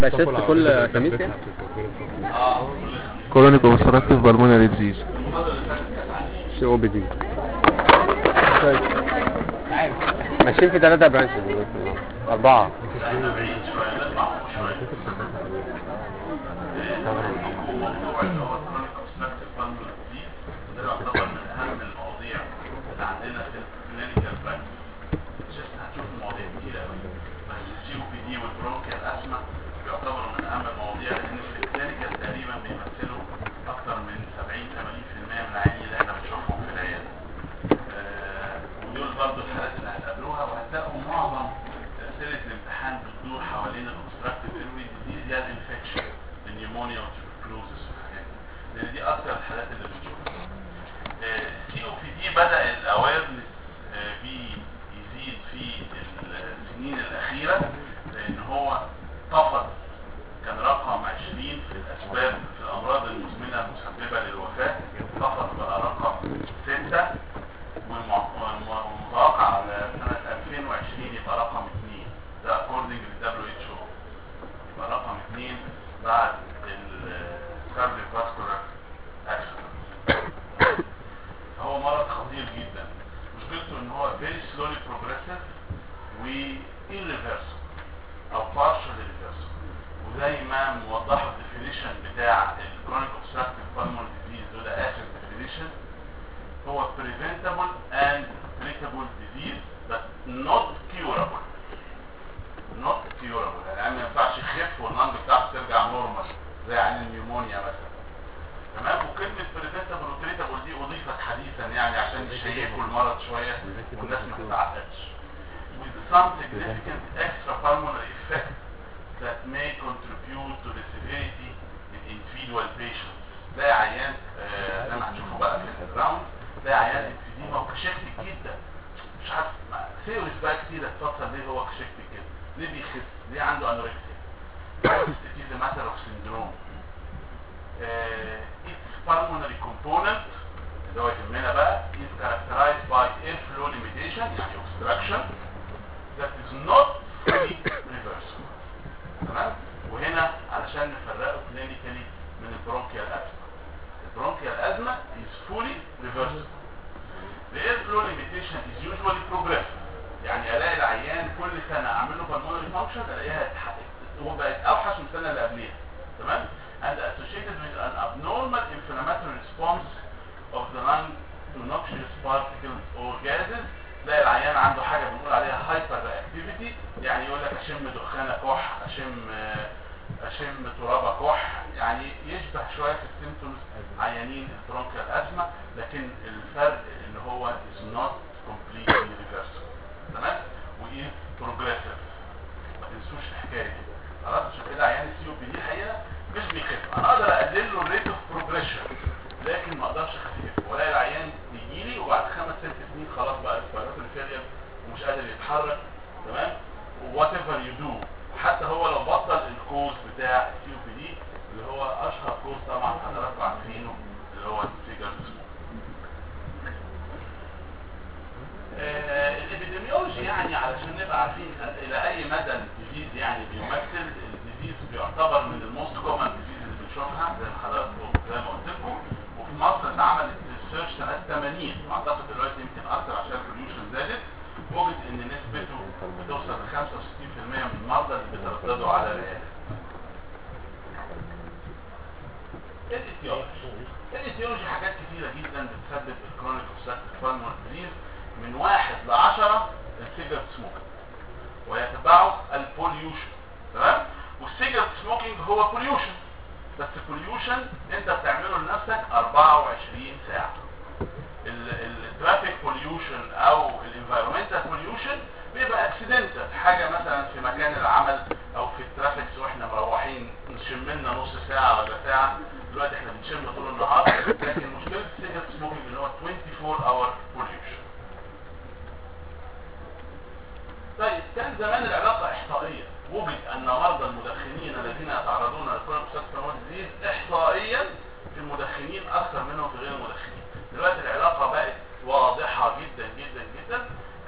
بشت كل خميس يعني كرونيك اوبستراكتيف بالمونري ديزيز سي او بي دي ماشيين في ثلاثة برانشز أربعة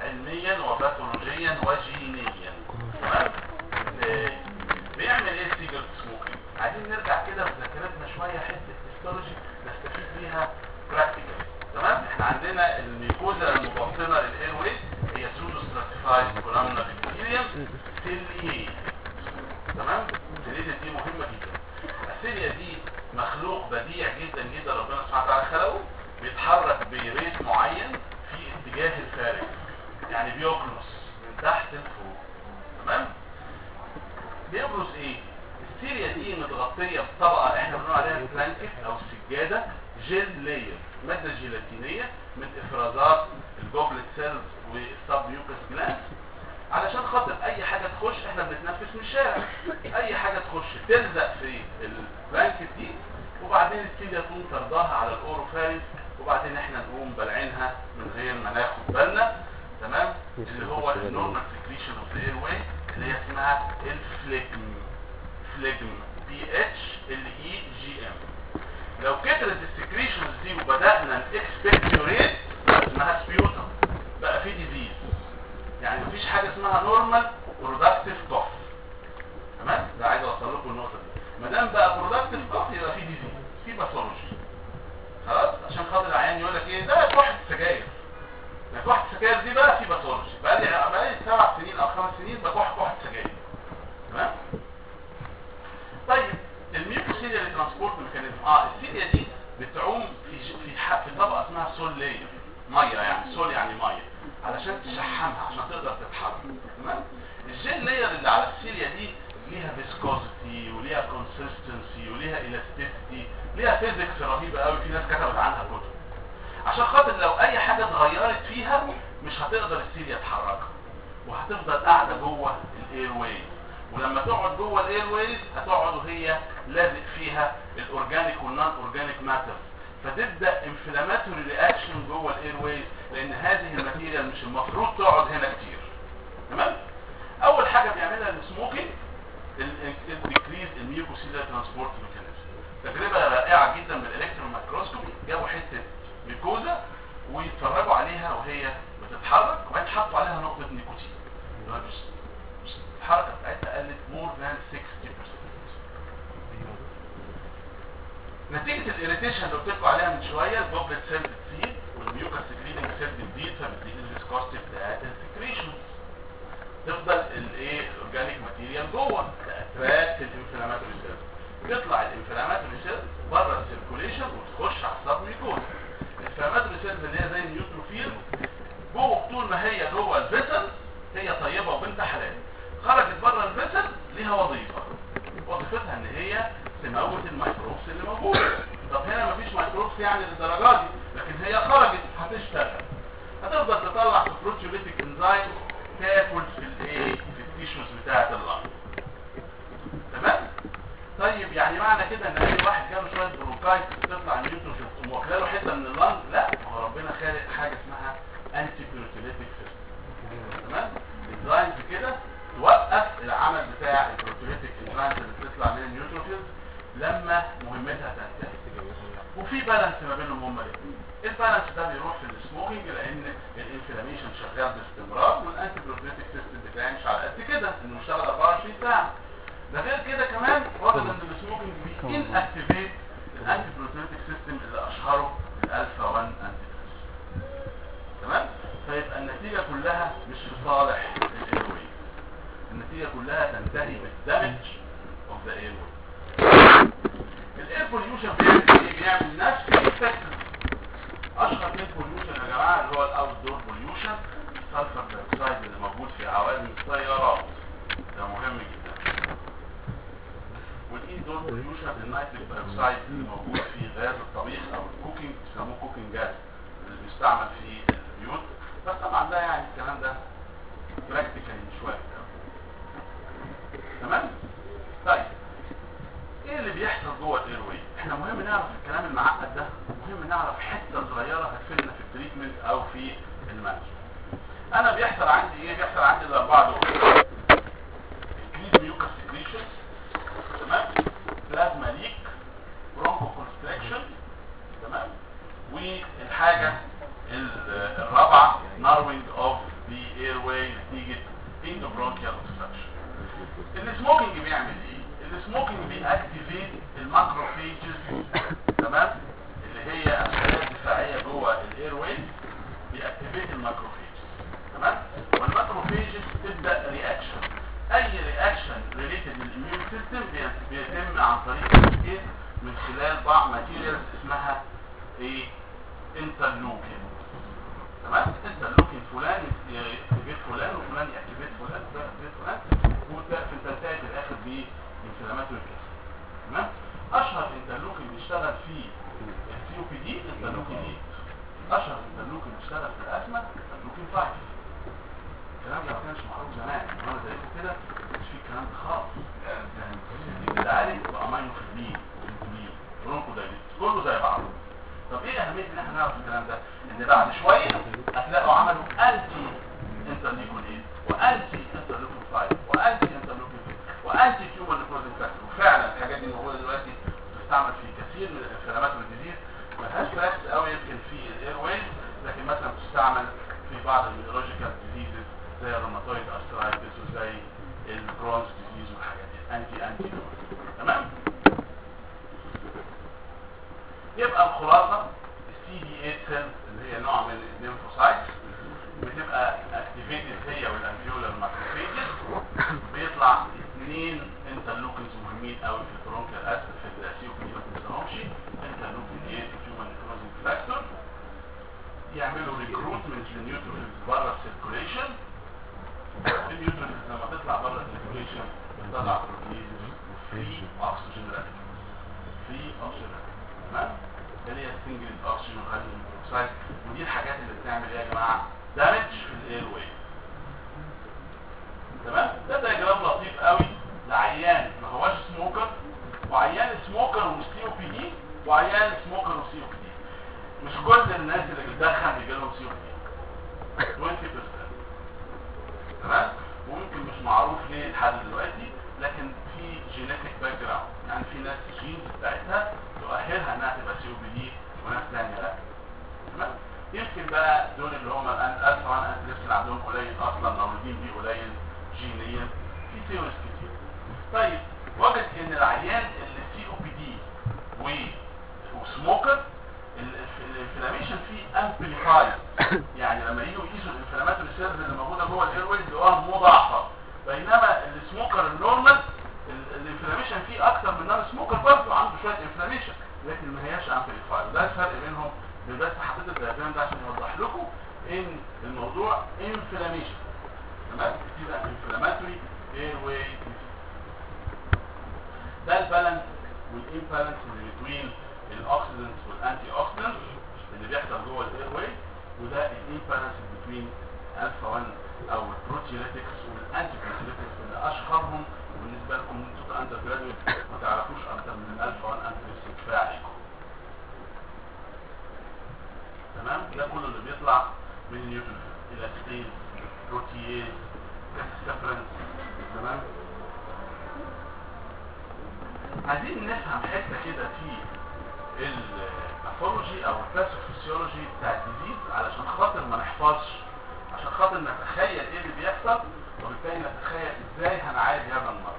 علميا وباثولوجيا وجينيا تمام؟ بيعمل ايه السيجارة سيجرت سموكينج عايزين نرجع كده في ذاكرتنا شويه حته هيستولوجي نستفيد بيها براكتيكال تمام احنا عندنا الميكوزا المبطنه للاير ويز هي سودو ستراتيفايد كولامنا بكتيريم سيل اي تمام السيليا دي مهمه جدا السيليا دي مخلوق بديع جدا جدا ربنا سبحانه وتعالى خلقه بيتحرك بريت معين في اتجاه الفارغ يعني بيقلص من تحت لفوق تمام بيبرز ايه السيريا دي متغطيه بطبقه احنا بنقول عليها بلانكت او سجاده جيل لاير ماده جيلاتينيه من افرازات الجوبلت سيلز والسب ميوكس جلاند علشان خاطر اي حاجه تخش احنا بنتنفس من الشارع اي حاجه تخش تلزق في البلانكت دي وبعدين السيليا تقوم ترضاها على الاوروفارينج وبعدين احنا نقوم بلعينها من غير ما ناخد بالنا تمام اللي هو النورمال سكريشن اوف ذا اير واي اللي هي اسمها الفليجم فليجم بي اتش ال اي جي ام لو كترت السكريشنز دي وبدانا نكسبكتوريت اسمها سبيوتم بقى في ديزيز يعني مفيش حاجه اسمها نورمال برودكتيف كوف تمام ده عايز اوصل لكم النقطه دي ما دام بقى برودكتيف كوف يبقى في ديزيز في باثولوجي خلاص عشان خاطر العيان يقول لك ايه ده كحه سجاير كحه السجاير دي بقى في باثولوجي بقى لي بقى لي سبع سنين او خمس سنين بكح كحه سجاير تمام طيب الميوكوسيليا اللي ترانسبورت ميكانيزم اه السيليا دي بتعوم في ج- في ح- في طبقه اسمها سول لاير ميه يعني سول يعني ميه علشان تشحمها عشان تقدر تتحرك تمام الجيل لاير اللي على السيليا دي ليها فيسكوزيتي وليها كونسيستنسي وليها الاستيسيتي ليها فيزيكس رهيبه قوي في ناس كتبت عنها كتب عشان خاطر لو اي حاجه اتغيرت فيها مش هتقدر السيليا تحركها وهتفضل قاعده جوه الاير واي ولما تقعد جوه الاير ويز هتقعد وهي لازق فيها الاورجانيك والنون اورجانيك ماتر فتبدا انفلاماتوري رياكشن جوه الاير ويز لان هذه الماتيريال مش المفروض تقعد هنا كتير تمام اول حاجه بيعملها السموكينج الديكريز الميوكوسيلر ترانسبورت ميكانيزم تجربه رائعه جدا بالالكترون مايكروسكوبي جابوا حته ميكوزا ويتفرجوا عليها وهي بتتحرك وبعدين حطوا عليها نقطه نيكوتين اللي هو بس- بس الحركه بتاعتها قلت مور ذان 60% نتيجه الاريتيشن اللي قلت لكم عليها من شويه الجوبلت سيل بتزيد والميوكس سكريننج سيل بتزيد فبتزيد الفيسكوستي بتاعت السكريشنز تفضل الايه الاورجانيك ماتيريال جوه تاتراكت الانفلاماتوري سيل تطلع الانفلاماتوري سيل بره السيركوليشن وتخش على السب ميكوز الانفلاماتوري سيلز اللي هي زي النيوتروفيل جوه طول ما هي جوه الفيسل هي طيبه وبنت حلال خرجت بره الفيسل ليها وظيفه وظيفتها ان هي تموت الميكروبس اللي موجوده طب هنا مفيش ميكروبس يعني للدرجه دي لكن هي خرجت هتشتغل هتفضل تطلع بروتيوليتيك انزايم تاكل في الايه في التيشوز بتاعه اللنج تمام طيب يعني معنى كده ان اي واحد جاله شويه برونكايتس تطلع نيوتروفيل تقوم واكله له حته من اللنج لا ما هو ربنا خالق حاجه اسمها انتي بروتيوليتيك سيستم تمام انزايمز كده توقف العمل بتاع البروتيوليتيك انزايمز اللي بتطلع من النيوتروفيلز لما مهمتها تنتهي وفي بالانس ما بينهم هما الاثنين البالانس ده بيروح في السموكينج لان الانفلاميشن شغال باستمرار والانتي بروتيوليتيك سيستم بتاعي مش على قد كده انه بيشتغل 24 ساعه ده غير كده كمان واضح ان السموكينج بي اكتيفيت الانتي بروتيوليتيك سيستم اللي اشهره الالفا 1 انتي تمام فيبقى النتيجه كلها مش في صالح الايروي النتيجه كلها تنتهي بالدمج اوف ذا ايروي الاير بوليوشن بيعمل ايه بيعمل نفس الافكت اشهر اير بوليوشن يا جماعه اللي هو الاوت دور بوليوشن السلفر دايوكسيد اللي موجود في عوادم السيارات ده مهم جدا والاندور بوليوشن النيتريك دايوكسيد اللي موجود في غاز الطبيخ او الكوكينج بيسموه كوكينج جاز اللي بيستعمل في البيوت بس طبعا ده يعني الكلام ده براكتيكالي مش واقف تمام طيب ايه اللي بيحصل جوه الايروي احنا مهم نعرف الكلام المعقد ده مهم نعرف حته صغيره هتفيدنا في التريتمنت او في المانجمنت انا بيحصل عندي ايه بيحصل عندي الاربعه دول انكريز ميوكس سكريشن تمام بلازما ليك برونكو كونستريكشن تمام والحاجه ال- الرابعه ناروينج اوف ذا اير واي نتيجه اندوبرونكيال اوبستراكشن السموكينج بيعمل ايه السموكينج بيأكتيفيت الماكروفيجز تمام اللي هي الخلايا الدفاعيه جوه الاير ويز بيأكتيفيت الماكروفيجز تمام والماكروفيجز تبدا رياكشن اي رياكشن ريليتد للاميون سيستم بيتم عن طريق تسكير من خلال بعض ماتيريالز اسمها ايه انترلوكين تمام انترلوكين فلان يأكتيفيت فلان وفلان يأكتيفيت فلان وفلان يأكتيفيت فلان وفي تنتهي في الاخر بانفلاماتوري كيس تمام اشهر انترلوكين بيشتغل في السي او بي دي انترلوكين 8 اشهر انترلوكين بيشتغل في الازمه انترلوكين 5 الكلام ده ما كانش معروف زمان وانا درست كده مش في الكلام ده خالص يعني بتتعالج بامينوفيلين وانسولين برونكودايليتس كله زي بعضه طب ايه اهميه ان احنا نعرف الكلام ده ان بعد شويه هتلاقوا عملوا انتي انترليكون 8 وانتي انترليكون 5 وانتي انترليكون 6 وانتي تيومر نيكروزنج فاكتور وفعلا الحاجات دي موجوده دلوقتي بتستعمل في كثير من الانفلامات والديزيز ملهاش براكتس قوي يمكن في الاير ويز لكن مثلا بتستعمل في بعض الميولوجيكال ديزيزز زي الروماتويد ارثرايتس وزي الكرونز ديزيز والحاجات دي انتي انتي تمام يبقى الخلاصه السي دي 8 سيلز اللي هي نوع من الليمفوسايتس بتبقى اكتيفيتد هي والانفيولار ماكروفيجز بيطلع اثنين انترلوكنز مهمين قوي في البرونكيال اسيد في السي او بي ما تنساهمش انترلوكين 8 وهيومن نيكروزنج فاكتور يعملوا ريكروتمنت للنيوتروفيلز بره السيركوليشن النيوتروفيلز لما تطلع بره السيركوليشن بتطلع بروتينز وفري اكسجين راديكال فري اكسجين راديكال تمام اللي هي سنجل اكسجين وهيدروجين بروكسايد ودي الحاجات اللي بتعمل ايه يا جماعه دامج في الاير واي تمام ده دايجرام لطيف قوي لعيان ما هوش سموكر وعيان سموكر وسي او بي دي وعيان سموكر وسي او بي دي مش كل الناس اللي بتدخن بيجي لهم سي او بي 20% تمام وممكن مش معروف ليه لحد دلوقتي لكن في جينيتك باك جراوند يعني في ناس الجينز بتاعتها تؤهلها انها تبقى سي او بي دي وناس ثانيه لا تمام يمكن بقى دول اللي هم الالفا 1 انتريبس اللي عندهم قليل اصلا مولودين بيه قليل جينيا في ثيوريز كتير طيب وجد ان العيان اللي سي او بي دي وسموكر الانفلاميشن فيه امبليفايد يعني لما يجوا يقيسوا الانفلاماتوري سيلز اللي موجوده جوه الاير ويز يلاقوها مضاعفه بينما السموكر النورمال الانفلاميشن فيه اكتر من نون سموكر برضه عنده شويه انفلاميشن لكن ما هياش امبليفايد ده الفرق بينهم بس حطيت الدياجرام ده عشان يوضح لكم ان الموضوع انفلاميشن تمام بتبقى انفلاماتوري اير واي ده البالانس والامبالانس اللي بين الاكسيدنتس والانتي اوكسيدنتس اللي بيحصل جوه الاير واي وده الامبالانس بين الفا 1 او البروتيوليتكس والانتي بروتيوليتكس اللي اشهرهم بالنسبه لكم انتوا اندر جرادويت ما تعرفوش اكتر من الالفا 1 انتي كفايه عليكم تمام ده كله اللي بيطلع من النيوتن الاستيز بروتياز كاسكافرنس تمام عايزين نفهم حته كده في الباثولوجي او الباثوفيسيولوجي بتاع الديزيز علشان خاطر ما نحفظش عشان خاطر نتخيل ايه اللي بيحصل وبالتالي نتخيل ازاي هنعالج هذا المرض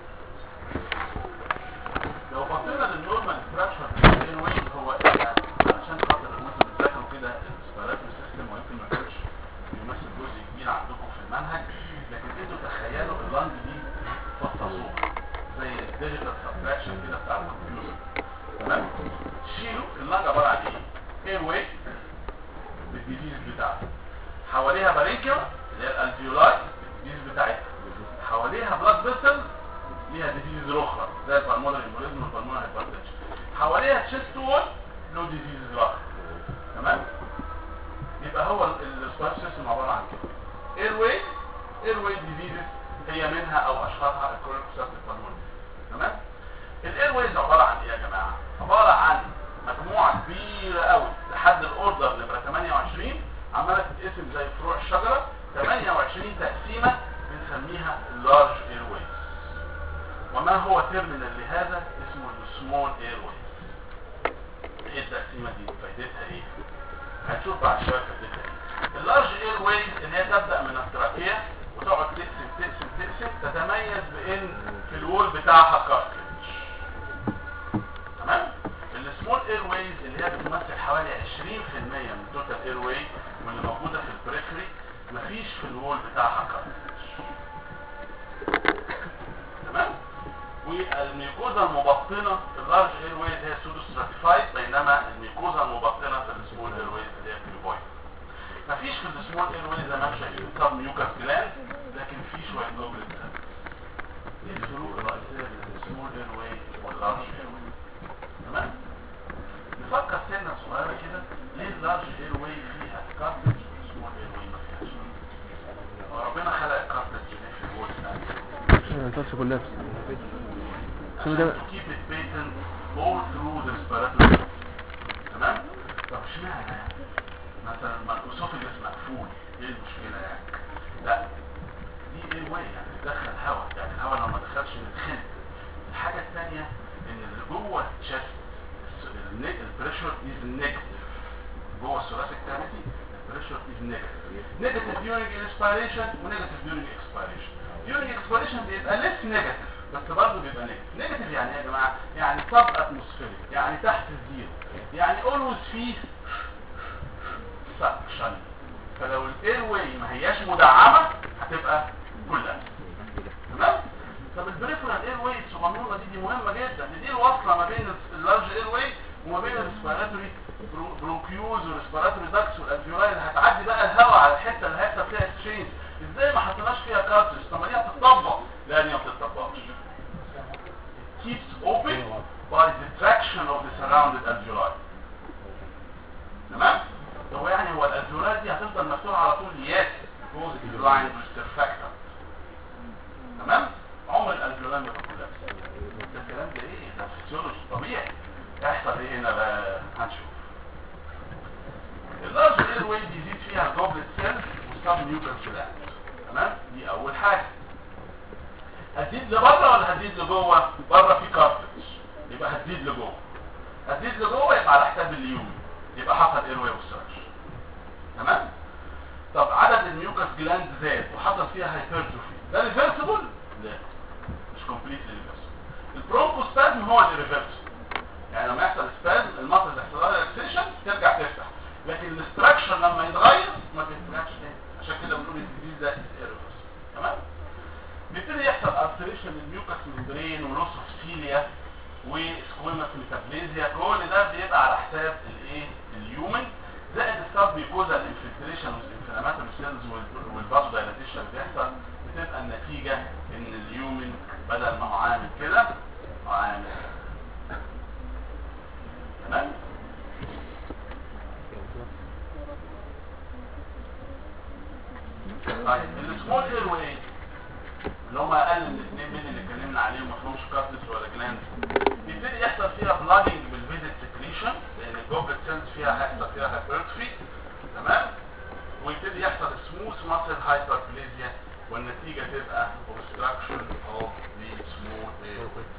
لو بصينا للنورمال ستراكشر بتاع الويل هو ايه علشان خاطر مثلا بتذاكروا كده الريسبيراتوري سيستم ويمكن ما يكونش بيمثل جزء كبير عندكم في المنهج لكن انتوا تخيلوا اللنج دي فصصوها زي الديجيتال سبتراكشن كده بتاع الكمبيوتر تمام شيلوا اللنج عباره عن ايه؟ اير واي بالديزيز بتاعته حواليها بارينكيوم اللي هي الالفيولاي الديزيز بتاعتها حواليها بلاد فيسل ليها ديزيز اخرى زي البلمونري امبوليزم والبلمونري هايبرتنشن حواليها تشيست وول له ديزيز اخرى تمام يبقى هو السبايس سيستم عباره عن كده اير واي اير واي ديزيزز هي منها او اشهرها الكرونيك سيستم بالمونري تمام الاير ويز عباره عن ايه يا جماعه عباره عن مجموعه كبيره قوي لحد الاوردر نمره 28 عماله تتقسم زي فروع الشجره 28 تقسيمه بنسميها اللارج اير ويز وما هو تيرمينال لهذا اسمه السمول اير ويز ايه التقسيمه دي فايدتها ايه هنشوف بعد شويه فايدتها ايه اللارج اير ويز اللي هي تبدا من التراكيه وتقعد تقسم تقسم تقسم تتميز بان في الوول بتاعها كارتلج الوول بتاعها كارتج تمام والميوكوزا المبطنه في اللارج اير ويز هي سودو ستراتيفايد بينما الميوكوزا المبطنه في السمول اير ويز اللي هي كيوبويد مفيش في السمول اير ويز زي ما انتم شايفين سب ميوكاس جلاند لكن في شويه جوبلت سيلز ايه الفروق الرئيسيه بين السمول اير ويز واللارج اير ويز تمام نفكر سنه صغيره كده ليه اللارج اير ويز فيها كارتج والسمول اير ويز ما فيهاش وربنا خلق الكارتج ليه في الوول ما ينفعش كلها شو عشان ده to keep it patent all through the respiratory تمام طب اشمعنى يعني مثلا ما الاسوفيجس مقفول ايه المشكله يعني لا دي ايه واي يعني بتدخل هواء يعني الهواء لو ما دخلش بيتخنق الحاجه الثانيه ان اللي جوه الشست البريشر از نيجاتيف جوه الثوراسيك كافيتي البريشر از نيجاتيف نيجاتيف during inspiration ونيجاتيف during expiration during expiration بيبقى less نيجاتيف بس برضه بيبقى نيجاتيف نيجاتيف يعني ايه يا جماعه يعني سب اتموسفيريك يعني تحت الزيرو يعني اولويز فيه سكشن فلو الاير واي ما هياش مدعمه هتبقى كلها تمام طب البريفرال اير واي الصغنونه دي دي مهمه جدا دي, دي الوصله ما بين اللارج اير واي وما بين الريسبيراتوري برونكيوز والريسبيراتوري داكس والالفيولاي اللي هتعدي بقى الهواء على الحته اللي هيحصل فيها اكسشينج ازاي ما حطيناش فيها كارتج طب ما دي هتطبق لا دي ما بتطبقش keeps open by the traction of the surrounded alveoli تمام هو يعني هو الالفيولات دي هتفضل مفتوحه على طول يس جوز اللاين بيرفكتا تمام عمر الالفيولات ما تكون لابسه ده الكلام ده ايه ده فيسيولوجي طبيعي هيحصل ايه هنا بقى هنشوف اللارج اير واي بيزيد فيها الجوبلت سيلز والسب نيوكليس جلاند تمام دي اول حاجه هتزيد لبره ولا هتزيد لجوه بره في كارتج يبقى هتزيد لجوه هتزيد لجوه يبقى على حساب اليوم يبقى حصل اير واي اوبستراكشن تمام طب عدد الميوكاس جلاند زاد وحصل فيها هايبرتروفي ده ريفرسبل لا مش كومبليتلي ريفرسبل البرونكوسبازم هو اللي ريفرسبل يعني لما يحصل سبازم المصل يحصل لها ريلاكسيشن ترجع تفتح لكن الاستراكشر لما يتغير ما بيتفتحش تاني عشان كده بنقول الديزيز ده irreversible. تمام بيبتدي يحصل التريشن للميوكاس ممبرين ونص سيليا وسكويمس ميتابليزيا كل ده بيبقى على حساب الايه اليومن زائد السب بيكوزا الانفلتريشن والانفلاماتوري سيلز والبازو دايلاتيشن اللي بيحصل بتبقى النتيجه ان اليومن بدل ما هو عامل كده هو عامل تمام طيب السمول اير واي اللي هم اقل من الاثنين من اللي اتكلمنا عليهم ما فيهمش كارتلج ولا جلاند بيبتدي يحصل فيها بلادنج بالفيزيت سكريشن لان الجوبلت سيلز فيها هيحصل فيها هايبرتفي تمام ويبتدي يحصل سموث ماسل هايبربليزيا والنتيجه تبقى obstruction of the small airways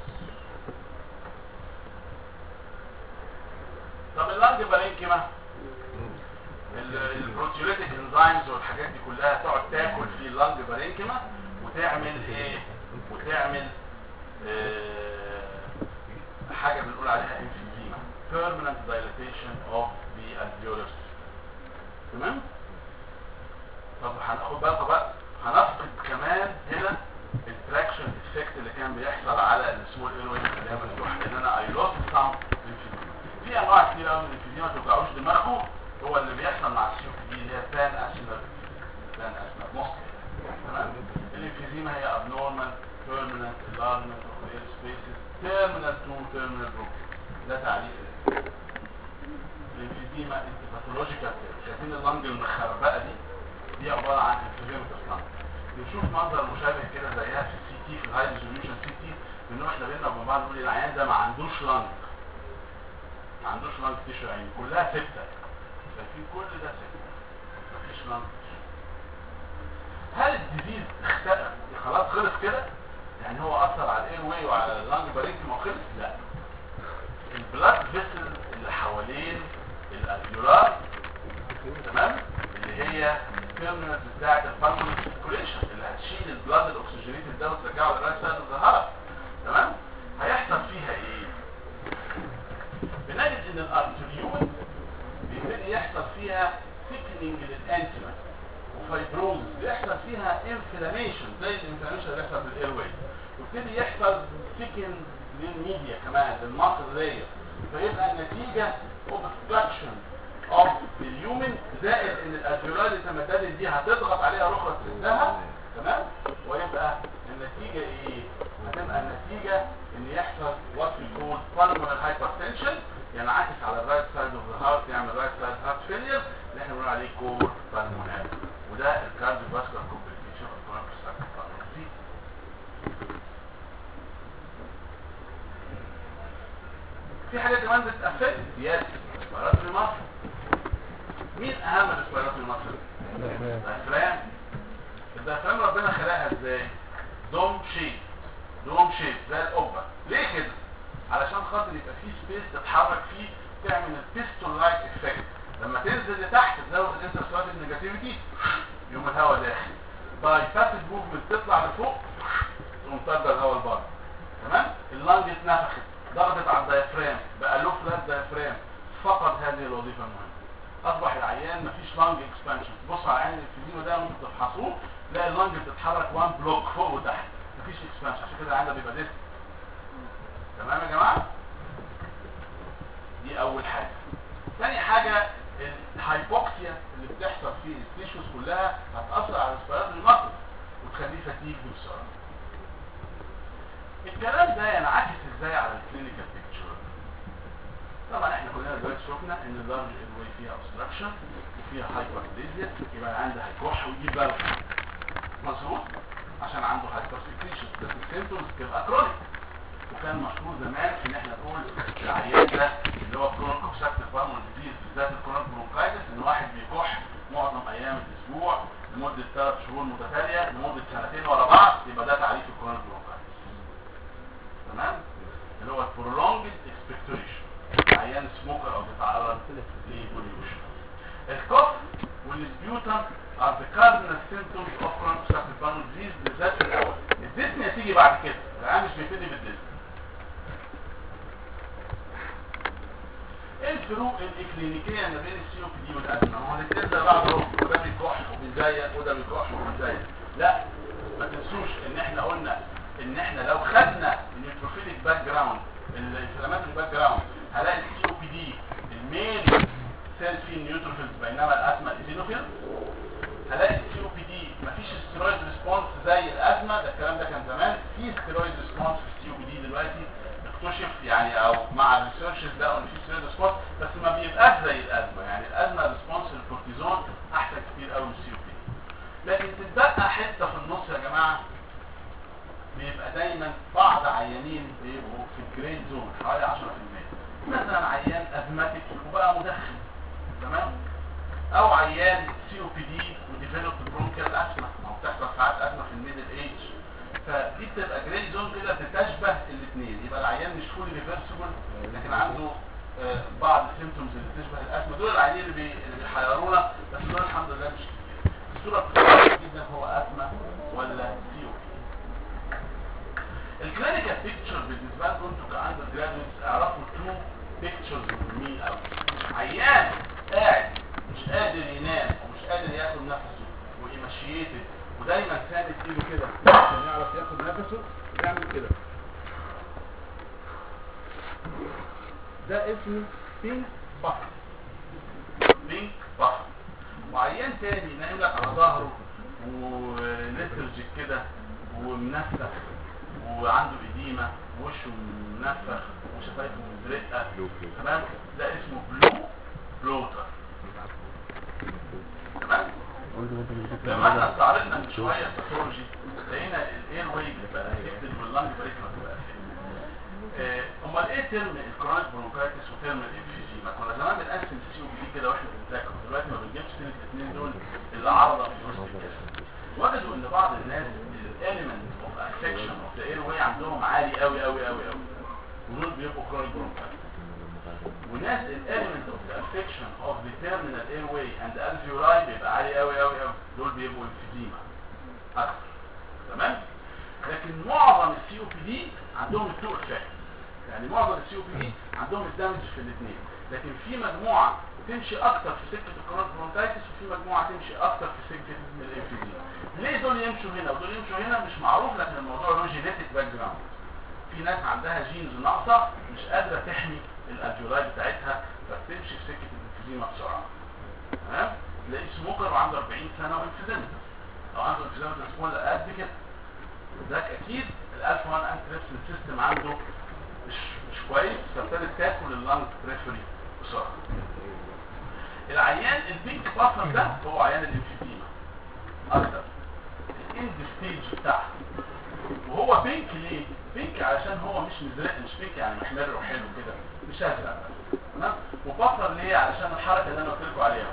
طب اللانج بارينكيما البروتيوليتيك انزيمز والحاجات دي كلها تقعد تاكل في اللانج بارينكيما وتعمل ايه وتعمل آه حاجه بنقول عليها emphysema permanent dilatation of the alveolar system. تمام طب هناخد بالكم بقى هنفقد كمان هنا التراكشن افكت اللي كان بيحصل على السمول ايرويز اللي هي مفتوحه لان انا اي لوست سام emphysema في انواع كتير قوي من الانفيزيما ما توجعوش دماغكم هو اللي بيحصل مع السيوف دي اللي هي بان اسمر بان اسمر مصري تمام الانفيزيما هي abnormal permanent enlargement of the air spaces terminal to terminal group ده تعريف الانفيزيما انت باثولوجيكال شايفين اللنج المخربقه دي دي عباره عن انفيزيما لنج بنشوف منظر مشابه كده زيها في السي تي في الهاي ريزوليوشن سي تي بنروح احنا بينا وبين بعض نقول العيان ده ما عندوش لنج ما عندوش لنج تيشو عين كلها سبته شايفين كل ده سبته مفيش لنج هل الديزيز اختلف خلاص خلص كده يعني هو اثر على الاير واي وعلى اللانج بارينكي ما خلص لا البلاد فيسل اللي حوالين الالفيولار تمام اللي هي التيرمينال بتاعه البالمونري سيركوليشن اللي هتشيل البلاد الاكسجينيتد ده وترجعه للرايت سايد الظهر تمام هيحصل فيها ايه بنجد ان الارتريول بيبتدي يحصل فيها ثيكنينج للانتيما فايبروز بيحصل فيها انفلاميشن زي الانفلاميشن اللي بيحصل في الاير واي ويبتدي يحصل ثيكن للميديا كمان للماسل لاير فيبقى النتيجه اوبستراكشن اوف اليومن زائد ان الالفيولاي اللي تمددت دي هتضغط عليها رخرة سدها تمام ويبقى النتيجه ايه؟ هتبقى النتيجه ان يحصل وات يقول pulmonary hypertension ينعكس على الرايت سايد اوف ذا هارت يعمل رايت سايد هارت فيلير اللي احنا بنقول عليه كور بالموناري وده الكارديو فاسكولار كومبليكيشن اوف كرونيك obstructive في حاجه كمان بتأفكت يس ريسبيراتوري ماسل مين اهم الريسبيراتوري ماسل؟ الدايفرام الدايفرام ربنا خلقها ازاي؟ دوم شيب دوم شيب زي القبه ليه كده؟ علشان خاطر يبقى فيه سبيس تتحرك فيه تعمل البيستول لايك افكت لما تنزل لتحت تزود الانترسواتيك نيجاتيفيتي يقوم الهواء داخل باي باسيف موفمنت تطلع لفوق تقوم طالع الهواء لبره تمام اللنج اتنفخت ضغطت على الدايفرام بقى له فلات دايفرام فقد هذه الوظيفه المهمه اصبح العيان مفيش لانج اكسبانشن بص على عين الفيزيو ده ممكن تفحصوه تلاقي اللنج بتتحرك وان بلوك فوق وتحت مفيش اكسبانشن عشان كده العيان ده بيبقى ديسك تمام يا جماعه دي اول حاجه تاني حاجه الهايبوكسيا اللي بتحصل في التيشوز كلها هتاثر على الريسبيراتوري ماسل وتخليه فتيج بسرعه الكلام ده ينعكس ازاي على الكلينيكال بيكتشر طبعا احنا كلنا دلوقتي شفنا ان اللارج ايرواي فيها اوبستراكشن وفيها هايبرليزيا يبقى عنده هيكح ويجيب بلغم مظبوط عشان عنده هايبرسكريشن بس السيمبتومز تبقى كرونيك وكان مشهور زمان ان احنا نقول العيان ده اللي هو كرونيك اوبستراكتيف بالمون ديزيز بالذات الكرونيك برونكايتس ان واحد بيكح معظم ايام الاسبوع لمده ثلاث شهور متتاليه لمده سنتين ورا بعض يبقى ده تعريف الكرونيك برونكايتس تمام اللي هو prolonged expectoration عيان سموكر او بيتعرض لبوليوشن الكوف والسبيوتم are the cardinal symptoms of chronic obstructive pulmonary disease بالذات في الاول الديسنيا تيجي بعد كده العيان مش بيبتدي بالديسنيا ايه الفروق الاكلينيكيه ما بين السي او بي دي والازمه؟ ما هو الاثنين زي بعض اهو وده بيكح وبيزيق وده بيكح وبيزيق لا ما تنسوش ان احنا قلنا ان احنا لو خدنا النيوتروفيليك باك جراوند الانفلاماتوري باك جراوند هلاقي السي او بي دي المين سيل فيه النيوتروفيلز بينما الازمه الايزينوفيلز هلاقي السي او بي دي مفيش ستيرويد ريسبونس زي الازمه ده الكلام ده كان زمان في ستيرويد ريسبونس في السي او بي دي دلوقتي اكتشف يعني او مع الريسيرشز ده ان في ستيرويد ريسبونس بس ما بيبقاش زي الازمه يعني الازمه ريسبونس للكورتيزون احسن كتير قوي من السي او بي دي لكن تتبقى حته في النص يا جماعه بيبقى دايما بعض عيانين بيبقوا في الجرين زون حوالي 10% مثلا عيان ازماتيك وبقى مدخن تمام او عيان سي او بي دي وديفلوب برونكيال اسما ما هو بتحصل ساعات اسما في الميدل ايج فدي بتبقى جرين زون كده بتشبه الاثنين يبقى العيان مش فولي ريفرسبل لكن عنده آه، بعض السيمتومز اللي بتشبه الاسما دول العيانين اللي, بي... اللي بيحيرونا بس دول الحمد لله مش كتير الصوره بتبقى جدا هو اسما ولا سي او بي الكلينيكال بيكتشر بالنسبه لكم انتوا كاندر جرادويتس اعرفوا تو بيكتشرز مهمين قوي عيان قاعد مش قادر ينام ومش قادر ياخد نفسه وايماشيتد ودايما ساند ايده كده عشان يعرف ياخد نفسه يعمل كده ده اسمه بينك بافر بينك بافر وعيان تاني نايم لك على ظهره وليترجيك كده ومنفخ وعنده إديمة ووشه منفخ وشفايفه مزرقة تمام ده اسمه بلو بلوتر تمام لما احنا استعرضنا من شوية الباثولوجي لقينا الاير واي بيبقى افكتد واللانج بريكما بتبقى افكتد امال ايه ترم الكرونيك برونكايتس وترم الانفيزيما كنا زمان بنقسم السي او بي كده واحنا بنذاكر دلوقتي ما بنجيبش سيره الاثنين دول اللي عرضه في وسط الكلام وجدوا ان بعض الناس الاليمنت اوف افكشن اوف ذا اير واي عندهم عالي قوي قوي قوي قوي ودول بيبقوا كرونيك برونكايتس وناس الاليمنت اوف ذا افكشن اوف ذا تيرمينال اير واي اند الفيولاي بيبقى عالي قوي قوي قوي دول بيبقوا انفيزيما اكتر تمام لكن معظم السي او بي دي عندهم التو افكت يعني معظم السي او بي دي عندهم الدمج في الاثنين لكن في مجموعه تمشي اكتر في سكه الكرونيك برونكايتس وفي مجموعه تمشي اكتر في سكه الانفيزيما ليه دول يمشوا هنا ودول يمشوا هنا مش معروف لكن الموضوع له جينيتك باك جراوند في ناس عندها جينز ناقصه مش قادره تحمي الالفيولاي بتاعتها فبتمشي في سكه الانفيزيما بسرعه تمام تلاقي سموكر وعنده 40 سنه وانفيزيمتر او عنده انفيزيمتر سمول قد كده ذاك اكيد الالفا 1 انتريبسين سيستم عنده مش مش كويس فابتدت تاكل اللانج بريفري بسرعه العيان البينك بافر ده هو عيان الانفيزيما اكتر الاند ستيج بتاعها وهو بينك ليه؟ بينك علشان هو مش مزرق مش بينك يعني محمر وحلو كده مش ازرق بس تمام وبفر ليه؟ علشان الحركه اللي انا قلت لكم عليها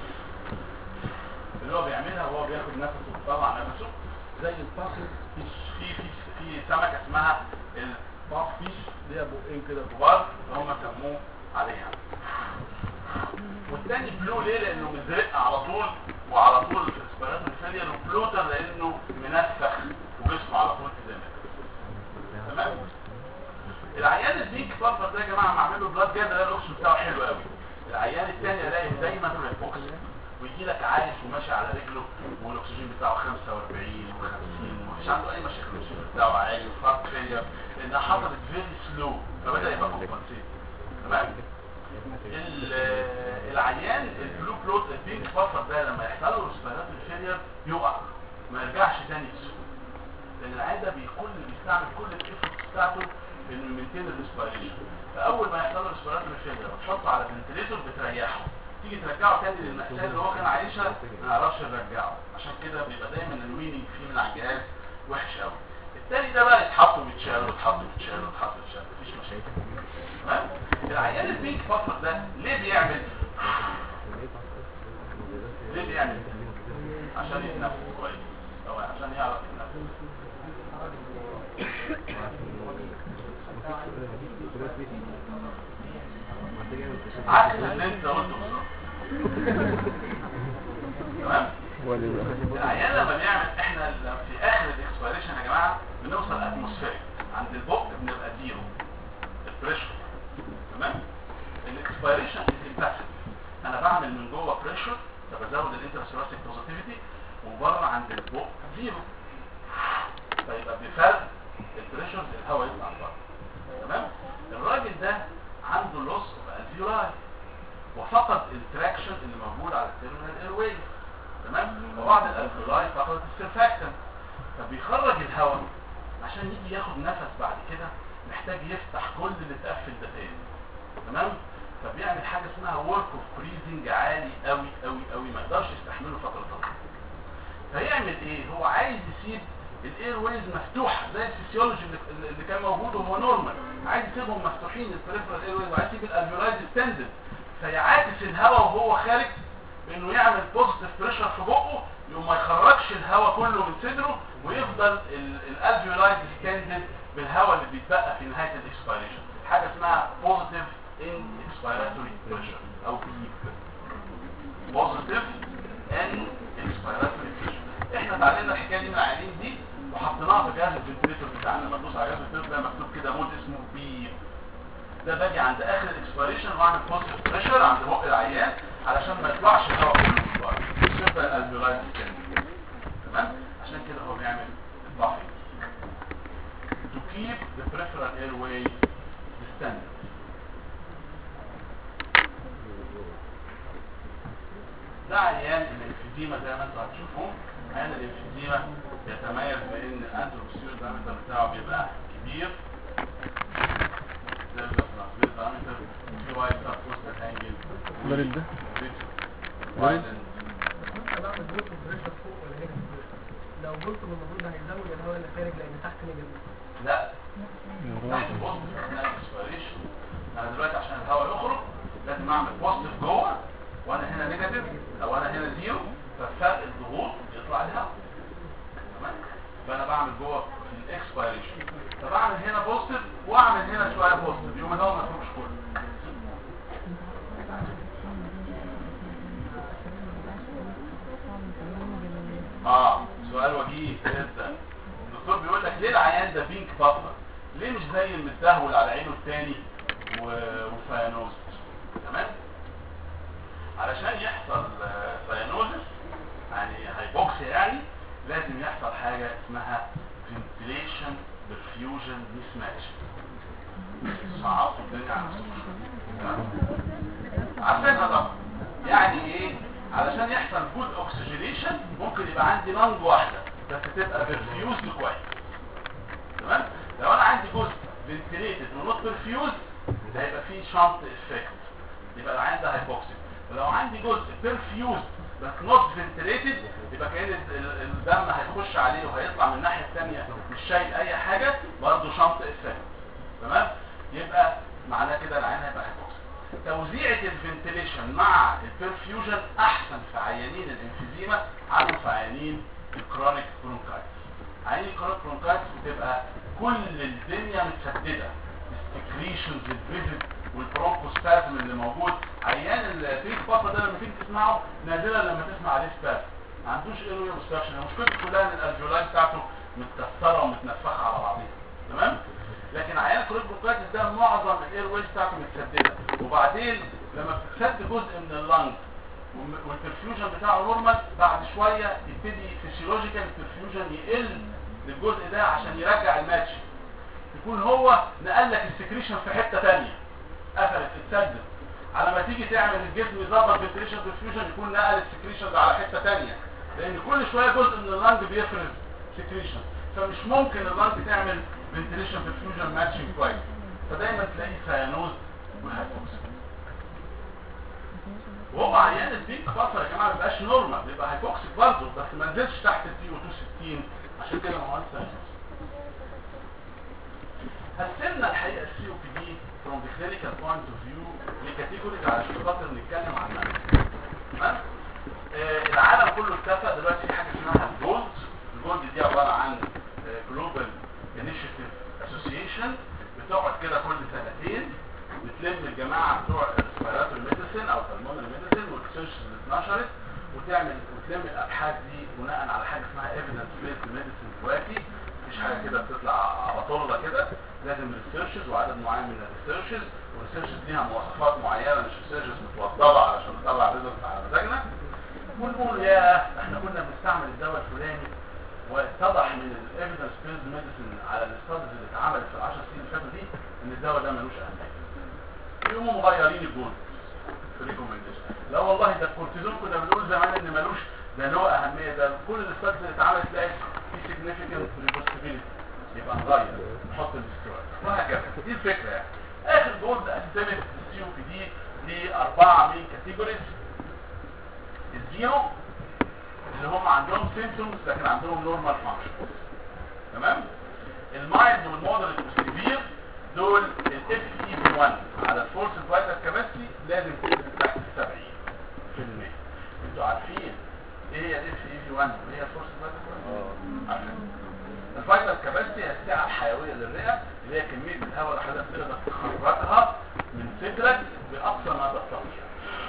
اللي هو بيعملها وهو بياخد نفسه ويطلع نفسه زي الباسل فيش في في في سمكه اسمها الباف فيش ليها بقين كده كبار هم سموه عليها والتاني بلو ليه لانه مزرق على طول وعلى طول في اسبرات الفيلير وبلوتر لانه منفخ وجسمه على طول كده تمام العيان البينك بافر ده يا جماعه معمل له بلاد جاد ده الاكسجين بتاعه حلو قوي العيان الثاني الاقي دايما ريبوكس ويجي لك عايش وماشي على رجله والاكسجين بتاعه 45 و50 ومفيش عنده اي مشاكل الاكسجين بتاعه عالي وفارت فيلير لانها حصلت فيري سلو فبدا يبقى كومبنسيت تمام ال- العيان البلو بلوت البينك بافر ده لما يحصل له ريسبيراتوري فيلير يقع ما يرجعش تاني بسهوله لان العيان ده بيكون بيستعمل كل الايفورت بتاعته في انه يمنتين الريسبيريشن فاول ما يحصل له ريسبيراتوري فيلير وتحطه على فنتليتور بتريحه تيجي ترجعه تاني للمأساة اللي هو كان عايشها ما نعرفش نرجعه عشان كده بيبقى دايما الويننج فيه من على الجهاز وحش قوي التاني ده بقى يتحط ويتشال ويتحط ويتشال ويتحط ويتشال مفيش مشاكل تمام العيان البينك فترة ده ليه بيعمل ليه بيعمل عشان يتنفس كويس او عشان يعرف يتنفس عكس اللي انت قلته بالظبط تمام هو اللي بيبقى العيان لما بيعمل احنا لما في اخر الاكسبيريشن يا جماعه بنوصل اتموسفيريك عند البق بنبقى زيرو البريشر تمام الاكسبيريشن از باسيف انا بعمل من جوه بريشر فبزود الانترسيراتيك بوزيتيفيتي وبره عند البق زيرو فيبقى بفرق البريشر الهواء يطلع بره تمام الراجل ده عنده لوس اوف الفيولاي وفقد التراكشن اللي موجود على التيرمينال ايرويز تمام وبعض الالفيولاي فقدت السيرفاكتن فبيخرج الهواء عشان يجي ياخد نفس بعد كده محتاج يفتح كل اللي اتقفل ده تاني تمام فبيعمل حاجه اسمها ورك اوف بريزنج عالي قوي قوي قوي ما يقدرش يستحمله فتره طويله فيعمل ايه هو عايز يسيب الاير ويز مفتوحه زي الفسيولوجي اللي, اللي كان موجود وهو نورمال عايز يسيبهم مفتوحين البريفرال اير ويز وعايز يسيب الالفيولاي ديستندد فيعاكس الهواء وهو خارج بانه يعمل بوزيتيف بريشر في بقه يقوم ما يخرجش الهواء كله من صدره ويفضل الالفيولاي ديستندد بالهواء اللي بيتبقى في نهايه الاكسبيريشن حاجه اسمها بوزيتيف ان اكسبيراتوري بريشر او بيب بوزيتيف ان اكسبيراتوري بريشر احنا اتعلمنا الحكايه دي من العيانين دي وحطيناها في جهاز الفنتليتور بتاعنا لما تدوس على جهاز الفنتليتور ده مكتوب كده مود اسمه بيب ده باجي عند اخر الاكسبيريشن واعمل بوزيتيف بريشر عند بق العيان علشان ما يطلعش الهواء كله من بره يبقى الالفيولاي ديستندد تمام عشان كده هو بيعمل البافينج to keep the peripheral airway distended ده عيان الانفيزيما زي ما انتم هتشوفوا عيان الانفيزيما يتميز بان الانتروبسيور دايمتر بتاعه بيبقى كبير زي الترانسفير دايمتر في وايد سبكوستال انجل الراجل ده وايد بعمل بوست بريشر فوق ولا نيجاتيف لو بوست المفروض هيزود الهواء اللي خارج لان تحت نيجاتيف لا تحت بوست اثناء الاكسبيريشن انا دلوقتي عشان الهواء يخرج لازم اعمل بوزيتيف جوه وانا هنا نيجاتيف او انا هنا زيرو ففرق الضغوط يطلع الهواء تمام فانا بعمل جوه في الاكسبيريشن فبعمل هنا بوزيتيف واعمل هنا شويه بوزيتيف يوم الهواء ما يخرجش كله اه سؤال وجيه جدا الدكتور بيقول لك ليه العيان ده بينك بطل ليه مش زي المتدهول على عينه والتاني و- وفيانوز تمام علشان يحصل ساينوزس يعني هايبوكسيا يعني لازم يحصل حاجة اسمها ventilation perfusion mismatch صعبوا الدنيا على تمام؟ عارفينها طبعا يعني ايه علشان يحصل جود اوكسجينيشن ممكن يبقى عندي لنج واحده بس تبقى برفيوزد كويس تمام لو انا عندي جزء فنتليتد ونوت برفيوز ده هيبقى فيه شنط افكت يبقى العين ده هايبوكسيك ولو عندي جزء برفيوز بس نوت فنتليتد يبقى كان ال- ال- الدم هيخش عليه وهيطلع من الناحيه الثانيه مش شايل اي حاجه برضه شنط افكت تمام يبقى معناه كده العين هيبقى هايبوكسيك توزيعة الفنتليشن مع البرفيوجن احسن في عيانين الانفيزيما عنه في عيانين الكرونيك برونكايتس عيانين الكرونيك برونكايتس بتبقى كل الدنيا متسددة السكريشنز الفيزيت والبرونكوسبازم اللي موجود عيان البيك بابا ده لما تيجي تسمعه نادرا لما تسمع عليه سبازم ما عندوش ايروي اوبستراكشن مشكلته كلها ان الالفيولاي بتاعته متكسره ومتنفخه على بعضيها تمام لكن عيان الكرونيك برونكايتس ده معظم الاير ويز بتاعته متسدده وبعدين لما بتسد جزء من اللنج والبرفيوجن بتاعه نورمال بعد شويه يبتدي فيسيولوجيكال البرفيوجن يقل للجزء ده عشان يرجع الماتش يكون هو نقل لك السكريشن في حته ثانيه قفلت اتسدد على ما تيجي تعمل الجسم يظبط فنتريشن برفيوجن يكون نقل السكريشن ده على حته ثانيه لان كل شويه جزء من اللنج بيفرز سكريشن فمش ممكن اللنج تعمل فنتريشن برفيوجن ماتشنج كويس فدايما تلاقي سيانوز وهايبوكسيا وهو عيان البيك فتره يا جماعه ما بيبقاش نورمال بيبقى هايبوكسيك برضه بس ما نزلش تحت البي او 260 عشان كده ما هو لسه قسمنا الحقيقه السي او بي دي from the clinical point of view لكاتيجوريز علشان خاطر نتكلم عن المنهج تمام آه العالم كله اتفق دلوقتي في حاجه اسمها الجولد الجولد دي عباره عن جلوبال انيشيتيف اسوسيشن بتقعد كده كل سنتين بتلم الجماعه بتوع الريسبيراتوري ميديسن او البلمونري ميديسن والريسيرش اللي اتنشرت وتعمل وتلم الابحاث دي بناء على حاجه اسمها ايفيدنس بيست ميديسن دلوقتي مفيش حاجه كده بتطلع على طول كده لازم ريسيرشز وعدد معين من الريسيرشز والريسيرشز ليها مواصفات معينه مش ريسيرشز متوضبه علشان تطلع ريزلت على مزاجنا ونقول يا احنا كنا بنستعمل الدواء الفلاني واتضح من الايفيدنس بيست ميديسن على الاستادز اللي اتعملت في ال 10 سنين اللي فاتوا دي ان الدواء ده ملوش اهميه يقوموا مغيرين الجول في ريكومنديشن لا والله ده الكورتيزون كنا بنقول زمان ان ملوش ده له اهميه ده كل الاستادز اللي اتعملت تلاقي في سيجنيفيكانت ريبوستيبيليتي يبقى نغير نحط الاسترويد وهكذا دي الفكره يعني اخر جول ده قسمت السي او بي دي لاربعه من كاتيجوريز الزيرو اللي هم عندهم سيمتومز لكن عندهم نورمال فانكشن تمام المايلد والمودريت والسيفير دول الاف اي بي 1 على الفورس فايتال كاباسيتي لازم تنزل تحت ال 70% انتوا عارفين ايه هي الاف اي بي 1 وايه هي الفورس فايتال كاباسيتي عارفين الفايتال كاباسيتي هي السعه الحيويه للرئه اللي هي كميه الهواء اللي حضرتك تقدر تخرجها من صدرك باقصى ما تستطيع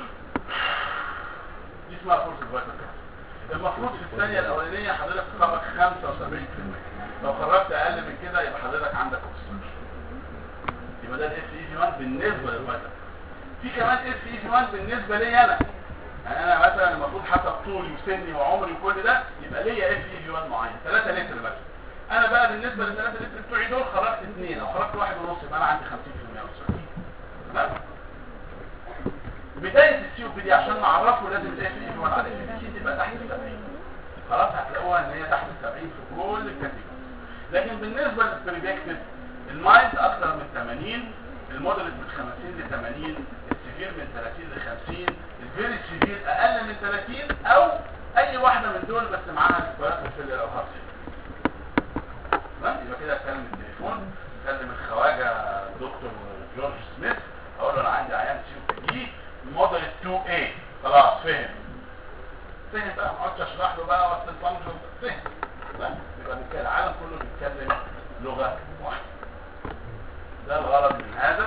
دي اسمها فورس فايتال كاباسيتي المفروض في الثانيه الاولانيه حضرتك تخرج 75% لو خرجت اقل من كده يبقى حضرتك عندك اوبستراكشن يبقى ده الاف اي في 1 بالنسبه للفيتال في كمان اف اي في 1 بالنسبه لي انا يعني انا مثلا المفروض حسب طولي وسني وعمري وكل ده يبقى ليا اف اي في 1 معين 3 لتر مثلا انا بقى بالنسبه لل 3 لتر بتوعي دول خرجت 2 او خرجت 1 ونص يبقى انا عندي 50% اوبستراكشن تمام بدايه السي او بي دي عشان نعرفه لازم الاف اي في 1 على الاف سي تبقى تحت 70 خلاص هتلاقوها ان هي تحت 70 في كل الكاتيجوري لكن بالنسبه للبريدكتيف المايند اكثر من 80 المودريت من 50 ل 80 السيفير من 30 ل 50 الفيري سيفير اقل من 30 او اي واحده من دول بس معاها ريسبيراتوري فيلر او هارت تمام يبقى كده اتكلم التليفون اتكلم الخواجه دكتور جورج سميث اقول له انا عندي عيان سي او بي دي مودريت 2 a خلاص فهم فهم بقى ما اقعدش اشرح له بقى وقت الفانكشن فهم تمام يبقى بنتكلم العالم كله بيتكلم لغه واحده ده الغرض من هذا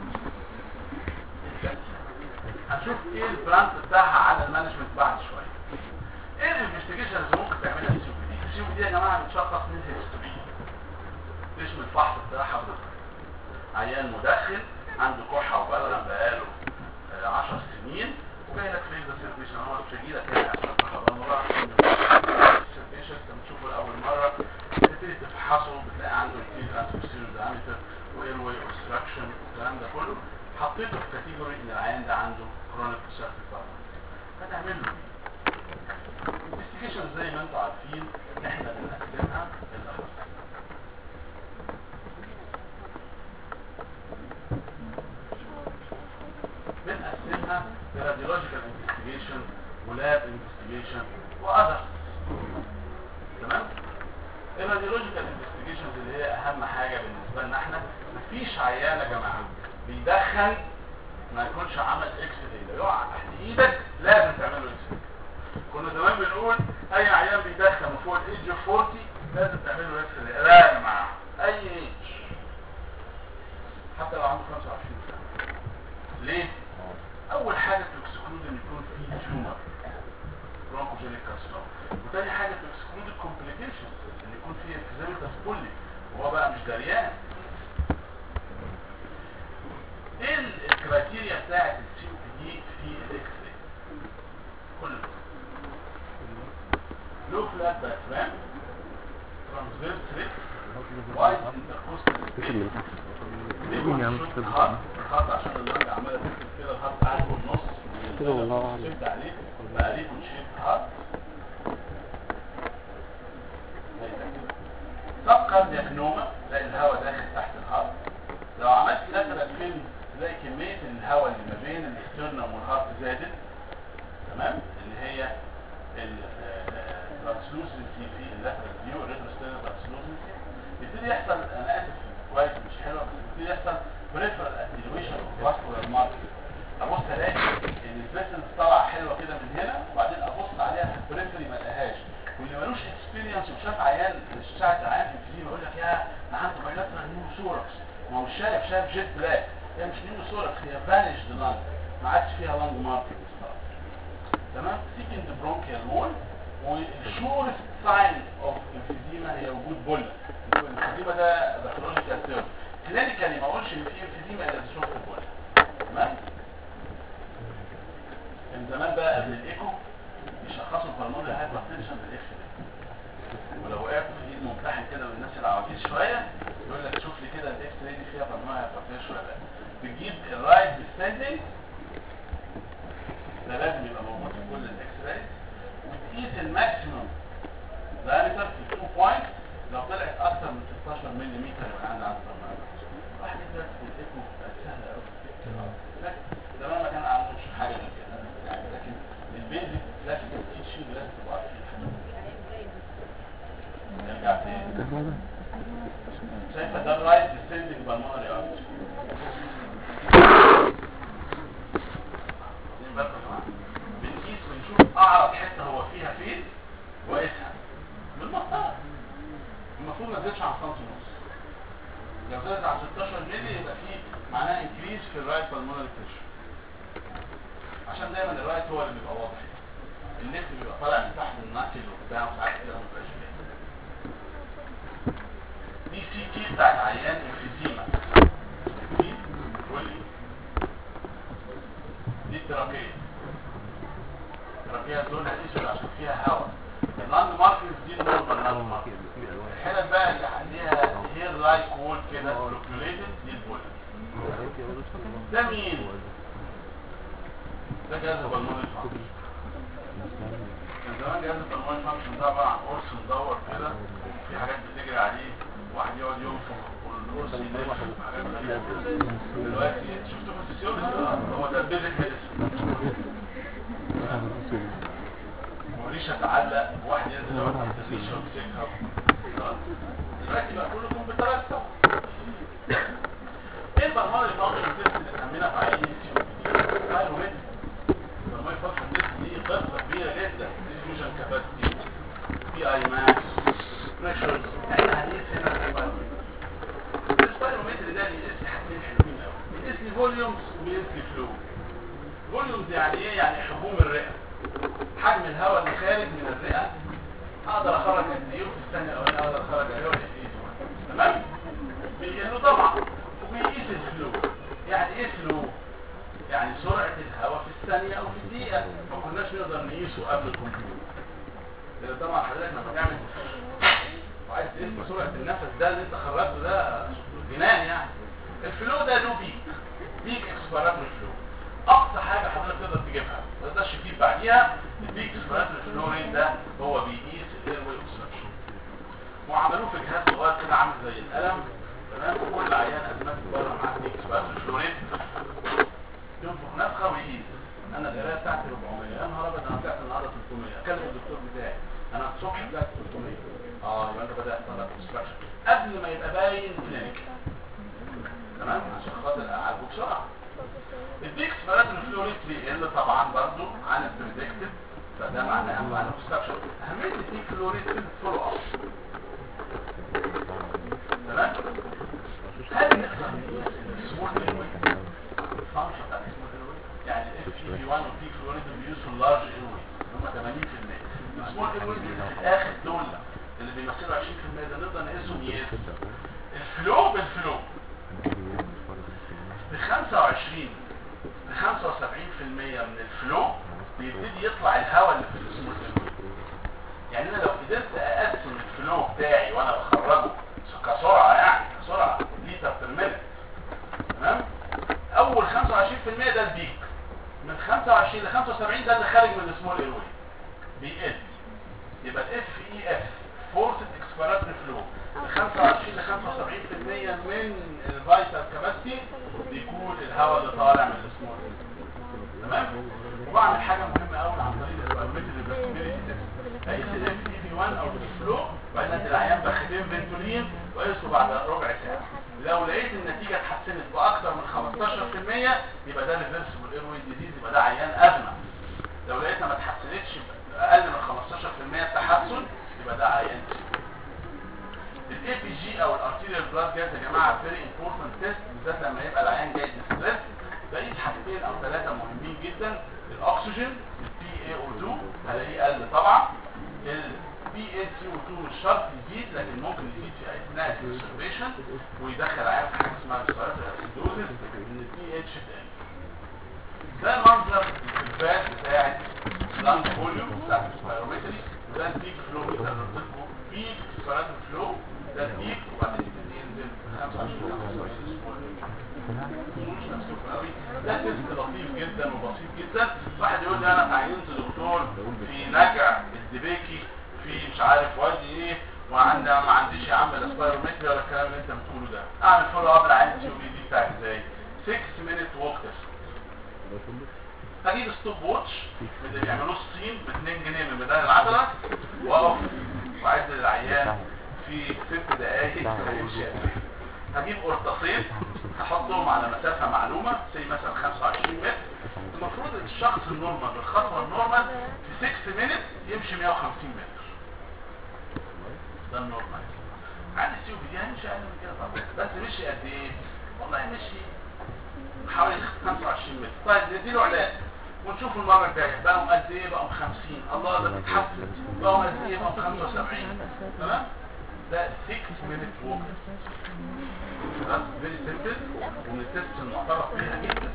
هنشوف ايه البلانت بتاعها على المانجمنت بعد شويه ايه الانفستيجيشن اللي ممكن تعملها السي او بي دي السي او بي دي يا جماعه بتشخص من هيستوري اسم الفحص بتاعها بكره عيان مدخن عنده كحه وبلغم بقاله 10 سنين وجاي لك في السيرفيشن هو مش هيجي لك يعني عشان تحضر مره السيرفيشن انت بتشوفه لاول مره تبتدي تفحصه بتلاقي عنده كتير ترانسفيرسيون دايمتر واير واي اوبستراكشن والكلام ده كله حطيته في كاتيجوري ان العيان ده عنده كرونيك سيرفيك فتعمل له انفستيجيشن زي ما انتم عارفين احنا بنقسمها للأخص بنقسمها لراديولوجيكال انفستيجيشن ولاب انفستيجيشن واذر تمام الراديولوجيكال انفستيجيشنز اللي هي اهم حاجه بالنسبه لنا احنا مفيش عيان يا جماعه بيدخن ما يكونش عمل اكس راي لو يقع تحت ايدك لازم تعمل له اكس راي كنا زمان بنقول اي عيان بيدخن فوق الايدج اوف 40 لازم تعمل له اكس راي لازم معاه اي ايدج حتى لو عنده 25 سنه ليه؟ اول حاجه تكسكلود ان يكون في تيومر برونكوجينيك كارسينوما وتاني حاجه تكسكلود الكومبليكيشنز ان يكون في اكزاميتاس بولي وهو بقى مش دريان ايه الكرايتيريا بتاعت السي او بي دي في الاكس راي كل لو فلات باكرام ترانسفيرس ريت وايد انتركوستال الخط عشان اللنج عماله تكتب كده الخط قاعد في النص كده والله أعلم. شفت عليه بقى ليه شيب هارت سب كاردياكنوما تلاقي الهواء داخل تحت الهارت لو عملت لاترال فيلم تلاقي كميه الهواء اللي ما بين الاسترنم والهارت زادت تمام اللي هي الترانسلوسنسي في اللاترال فيو الريتروستيرنال ترانسلوسنسي يبتدي يحصل انا اسف كويس مش حلو بس يبتدي يحصل بريفرال اتنيويشن اوف فاسكولار ماركر ابص الاقي ان الفيسلز طالعه حلوه كده من هنا وبعدين ابص عليها في البريفري ما الاقيهاش واللي ملوش اكسبيرينس وشاف عيان ساعه عيان في الفيلم يقول لك يا انا عندي بايلاترال نيو سوركس ما هو مش شايف شايف جيت بلاك هي مش نيو سوركس هي فانيشد لانج ما عادش فيها لانج ماركر تمام سيكند برونكيال مول والشورست ساين اوف انفيزيما هي وجود بله الانفيزيما ده باثولوجيكال تيرم كلينيكالي ما اقولش ان في انفيزيما الا بشوف البله تمام من زمان بقى قبل الايكو يشخصوا البلمونري هايبرتنشن بالاكس راي ولو وقعت في ايد ممتحن كده من الناس العواجيز شويه يقول لك شوف لي كده الاكس راي دي فيها بلمونري هايبرتنشن ولا لا بتجيب الرايت ديسندنج ده لازم يبقى موجود في كل الاكس راي وتقيس الماكسيموم دايمتر في 2 بوينت لو طلعت اكتر من 16 ملم يبقى عندي عنده بلمونري واحد دلوقتي في الايكو بقت سهله قوي زمان ما كان عنده حاجه من كده يعني لكن البيزك كلاسيكال تيتشنج لازم تبقى عارفين نرجع تاني شايفه ده الرايت ديسندنج بالمونري ارتري بنقيس بنشوف اعرض حته هو فيها فين وقيسها بالمسطره المفروض ما تزيدش عن سنتي ونص لو زادت عن 16 مللي يبقى في معناه انكريز في الرايت بالمونري بريشر عشان دايما الرايت هو اللي بيبقى واضح الليفت بيبقى طالع من تحت النكل وبتاع وساعات كده ما بيبقاش باين دي سي تي بتاعت عيان انفيزيما دي ولي دي التراكيه التراكيه لونها اسود عشان فيها هواء اللاند ماركينز دي النورمال لاند ماركينز الحتت بقى اللي عليها هير لايك وول كده لوكيوليتد دي البول ده مين؟ ده جهاز البلمونري فانكشن كان زمان جهاز البلمونري فانكشن ده عباره عن قرص مدور كده في حاجات بتجري عليه واحد يقعد ينفخ والقرص يلف حاجات غريبه دلوقتي شفتوا في الفسيولوجي هو ده البيزك ميديسن وريشه تعلق واحد ينزل يقعد تحت الريشه ويمسكها دلوقتي بقى كله كمبيوترات طبعا ايه البرمجه فانكشن تيست اللي بنعملها في عينين السي او بي دي؟ بايرومتري البرمجه فانكشن تيست دي قصه كبيره جدا ديفيوجن كاباسيتي بي اي ماكس بريشرز احنا هنقيس هنا البايرومتري البايرومتري ده بيقيس لي حاجتين حلوين قوي بيقيس لي فوليومز وبيقيس لي فلو فوليومز يعني ايه؟ يعني حجوم الرئه حجم الهواء اللي خارج من الرئه اقدر اخرج قد ايه في الثانيه الاولانيه اقدر اخرج قد ايه تمام بيقلوا طبعا وبيقيس الفلو يعني ايه فلو يعني سرعة الهواء في الثانية او في الدقيقة ما كناش نقدر نقيسه قبل الكمبيوتر لان طبعا حضرتك لما بتعمل وعايز تقيس سرعة النفس ده اللي انت خرجته ده جنان يعني الفلو ده له بيك بيك اكسبيراتوري فلو اقصى حاجة حضرتك تقدر تجيبها ما تقدرش تجيب بعديها البيك اكسبيراتوري فلو ريت ده هو بيقيس الاير واي اوبستراكشن وعملوه في جهاز صغير كده عامل زي القلم تمام وكل عيان ازمات بره مع البيك اكسبيراتوري فلو ريت ينفخ نفخه ويقيس انا القرايه بتاعتي 400 يا نهار ابيض انا طلعت النهارده 300 اكلم الدكتور بتاعي انا الصبح طلعت 300 اه يبقى انت بدات تطلع اوبستراكشن قبل ما يبقى باين كلينيك تمام عشان خاطر اعالجه بسرعه البيكس بلد الفلوريت بيقل طبعا برضو عن البريدكتد فده معناه معناه اوبستراكشن اهميه البيك فلوريت في الفولو اب تمام هل نقدر نقيس السمول ايروي الفانكشن بتاع السمول ايروي يعني الاف بي 1 والبيك فلوريت بيوصلوا اللارج ايروي هم 80% السمول ايروي في اخر دول اللي بيمثلوا 20% ده نقدر نقيسهم يس الفلو بالفلو ب 25 ل 75% من الفلو بيبتدي يطلع الهواء اللي في السمول ايروي يعني انا لو قدرت اقسم الفلو بتاعي وانا بخرجه كسرعه يعني كسرعه لتر بير مينت تمام اول 25% ده البيك من 25 ل 75 ده اللي خارج من السمول ايروي بيقل يبقى الاف اي اف فورسد اكسبيراتوري فلو من 25 ل 75% من الفيتال كاباسيتي بيكون الهواء اللي طالع من السمول تمام وبعمل حاجه مهمه قوي عن طريق البايومتري ريفرسبيليتي تيست اقيس الاف اي في 1 او الفلو وبعدين ادي العيان بخدين فنتولين واقيسه بعد ربع ساعه لو لقيت النتيجه اتحسنت باكثر من 15% يبقى ده ريفرسبل ايروي ديزيز يبقى ده عيان ازمه لو لقيتها ما اتحسنتش اقل من 15% تحسن يبقى ده عيان الاي بي جي او الارتيريال بلاد جاز يا جماعه فيري امبورتنت تيست بالذات لما يبقى العيان جاي ستريس بقيس حاجتين او ثلاثه مهمين جدا الاكسجين البي اي او 2 هلاقيه قل طبعا البي اي سي او 2 مش شرط يزيد لكن ممكن يزيد في اثناء السيرفيشن ويدخل عيان في حاجه اسمها ريسبيراتوري اسيدوزيس ان البي اتش تقل ده منظر الفات بتاعت لانج فوليوم بتاعت السبيرومتري وده البيك فلو اللي انا قلت لكم بيك سبيراتوري فلو ده البيك وبعدين يبتدي ينزل 25 مش مكسوف قوي ده تيست لطيف جدا وبسيط جدا واحد يقول لي انا تعينت دكتور في نجع الدبيكي في مش عارف وادي ايه وعندي ما عنديش يا عم لا سبيرومتري ولا الكلام اللي انت بتقوله ده اعمل فولو اب لعين سي بي دي بتاعي ازاي 6 مينيت ووك تيست هجيب ستوب ووتش من اللي بيعملوه الصين ب 2 جنيه من ميدان العضله واقف واعد للعيان في 6 دقائق هيمشي هجيب قرطاسين هحطهم على مسافه معلومه زي مثلا 25 متر المفروض الشخص النورمال بالخطوه النورمال في 6 مينت يمشي 150 متر ده النورمال عن السي بي دي هيمشي اقل من كده طبعا بس مشي قد ايه؟ والله مشي حوالي 25 متر طيب نديله علاج ونشوف المره الجايه بقوا قد ايه بقوا 50 الله ده بيتحسن بقوا قد ايه بقوا 75 تمام ده 6 مينت ووك بس فيري سيمبل ومن التست المعترف بيها جدا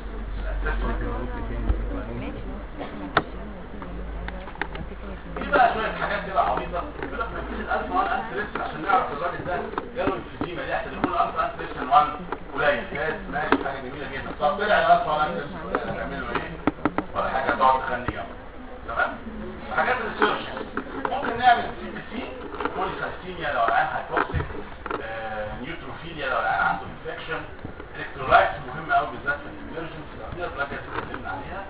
في بقى شويه حاجات كده عبيطه يقول لك ما فيش الالف 1 انت لسه عشان نعرف الراجل ده جاله انفيزيما ليه احسن يكون الالف انت لسه 1 قليل جاز ماشي حاجه جميله جدا طب طلع الالف 1 انت لسه هتعمل له ايه؟ ولا حاجه تقعد تغني جنبه تمام؟ حاجات الريسيرش ممكن نعمل سي بي سي بوليسايسيميا لو العيان هايبوكسيك نيوتروفيليا لو العيان عنده انفكشن الكترولايتس مهمه قوي بالذات في الامرجنسي لو دي البلاجه اتكلمنا عليها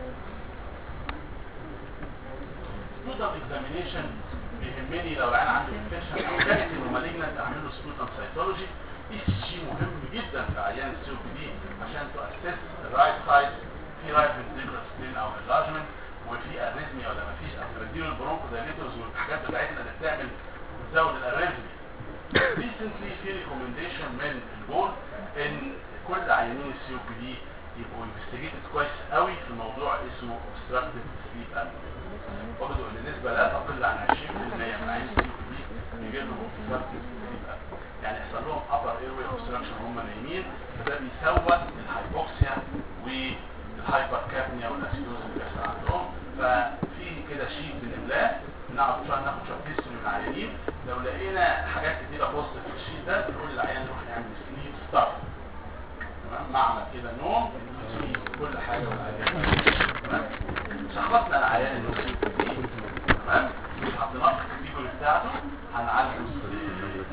سبوتم اكزامينيشن بيهمني لو العيان عنده انفكشن او كانت انه مالجنت اعمل له سبوتم سايتولوجي اي سي جي مهم جدا في عيان السي او بي دي عشان تو اسس الرايت سايد في رايت فنتريكولار سبلين او انلارجمنت وفي اريزميا ولا مفيش او بديله البرونكو دايليتورز والحاجات بتاعتنا اللي بتعمل بتزود الاريزميا ريسنتلي في ريكومنديشن من البورد ان كل عيانين السي او بي دي يبقوا انفستيجيتد كويس قوي في موضوع اسمه اوبستراكتيف سليب ابنيا وبدوا ان النسبه لا تقل عن 20% من عيانين السي او بي دي بيجي لهم اوبستراكتيف سليب ابنيا يعني يحصل لهم upper airway obstruction وهم نايمين فده بيسوق الهايبوكسيا والهايبر كابنيا والاسيدوز اللي بيحصل عندهم ففي كده شيت بنملاه بنقعد شويه ناخد شويه هيستوري من العيانين لو لقينا حاجات كتيره بوزيتيف في الشيت ده بنقول للعيان نروح نعمل سليب ستارت تمام معمل كده نوم فيه كل حاجه والعيان تمام شخصنا العيان انه فيه تسليم تمام حطيناه في الكاتيجوري بتاعته هنعالجه ازاي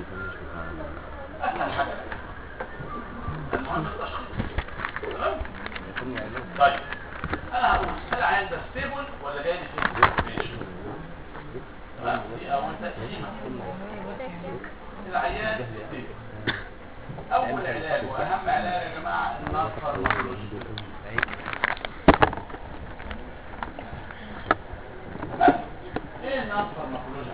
اسهل حاجه المهم التشخيص تمام طيب انا هقول هل العيان ده ستيبل ولا جاي لي فيه انفكشن تمام دي اول تقسيمه العيان ستيبل اول علاج واهم علاج يا جماعه النصر تمام ايه النصر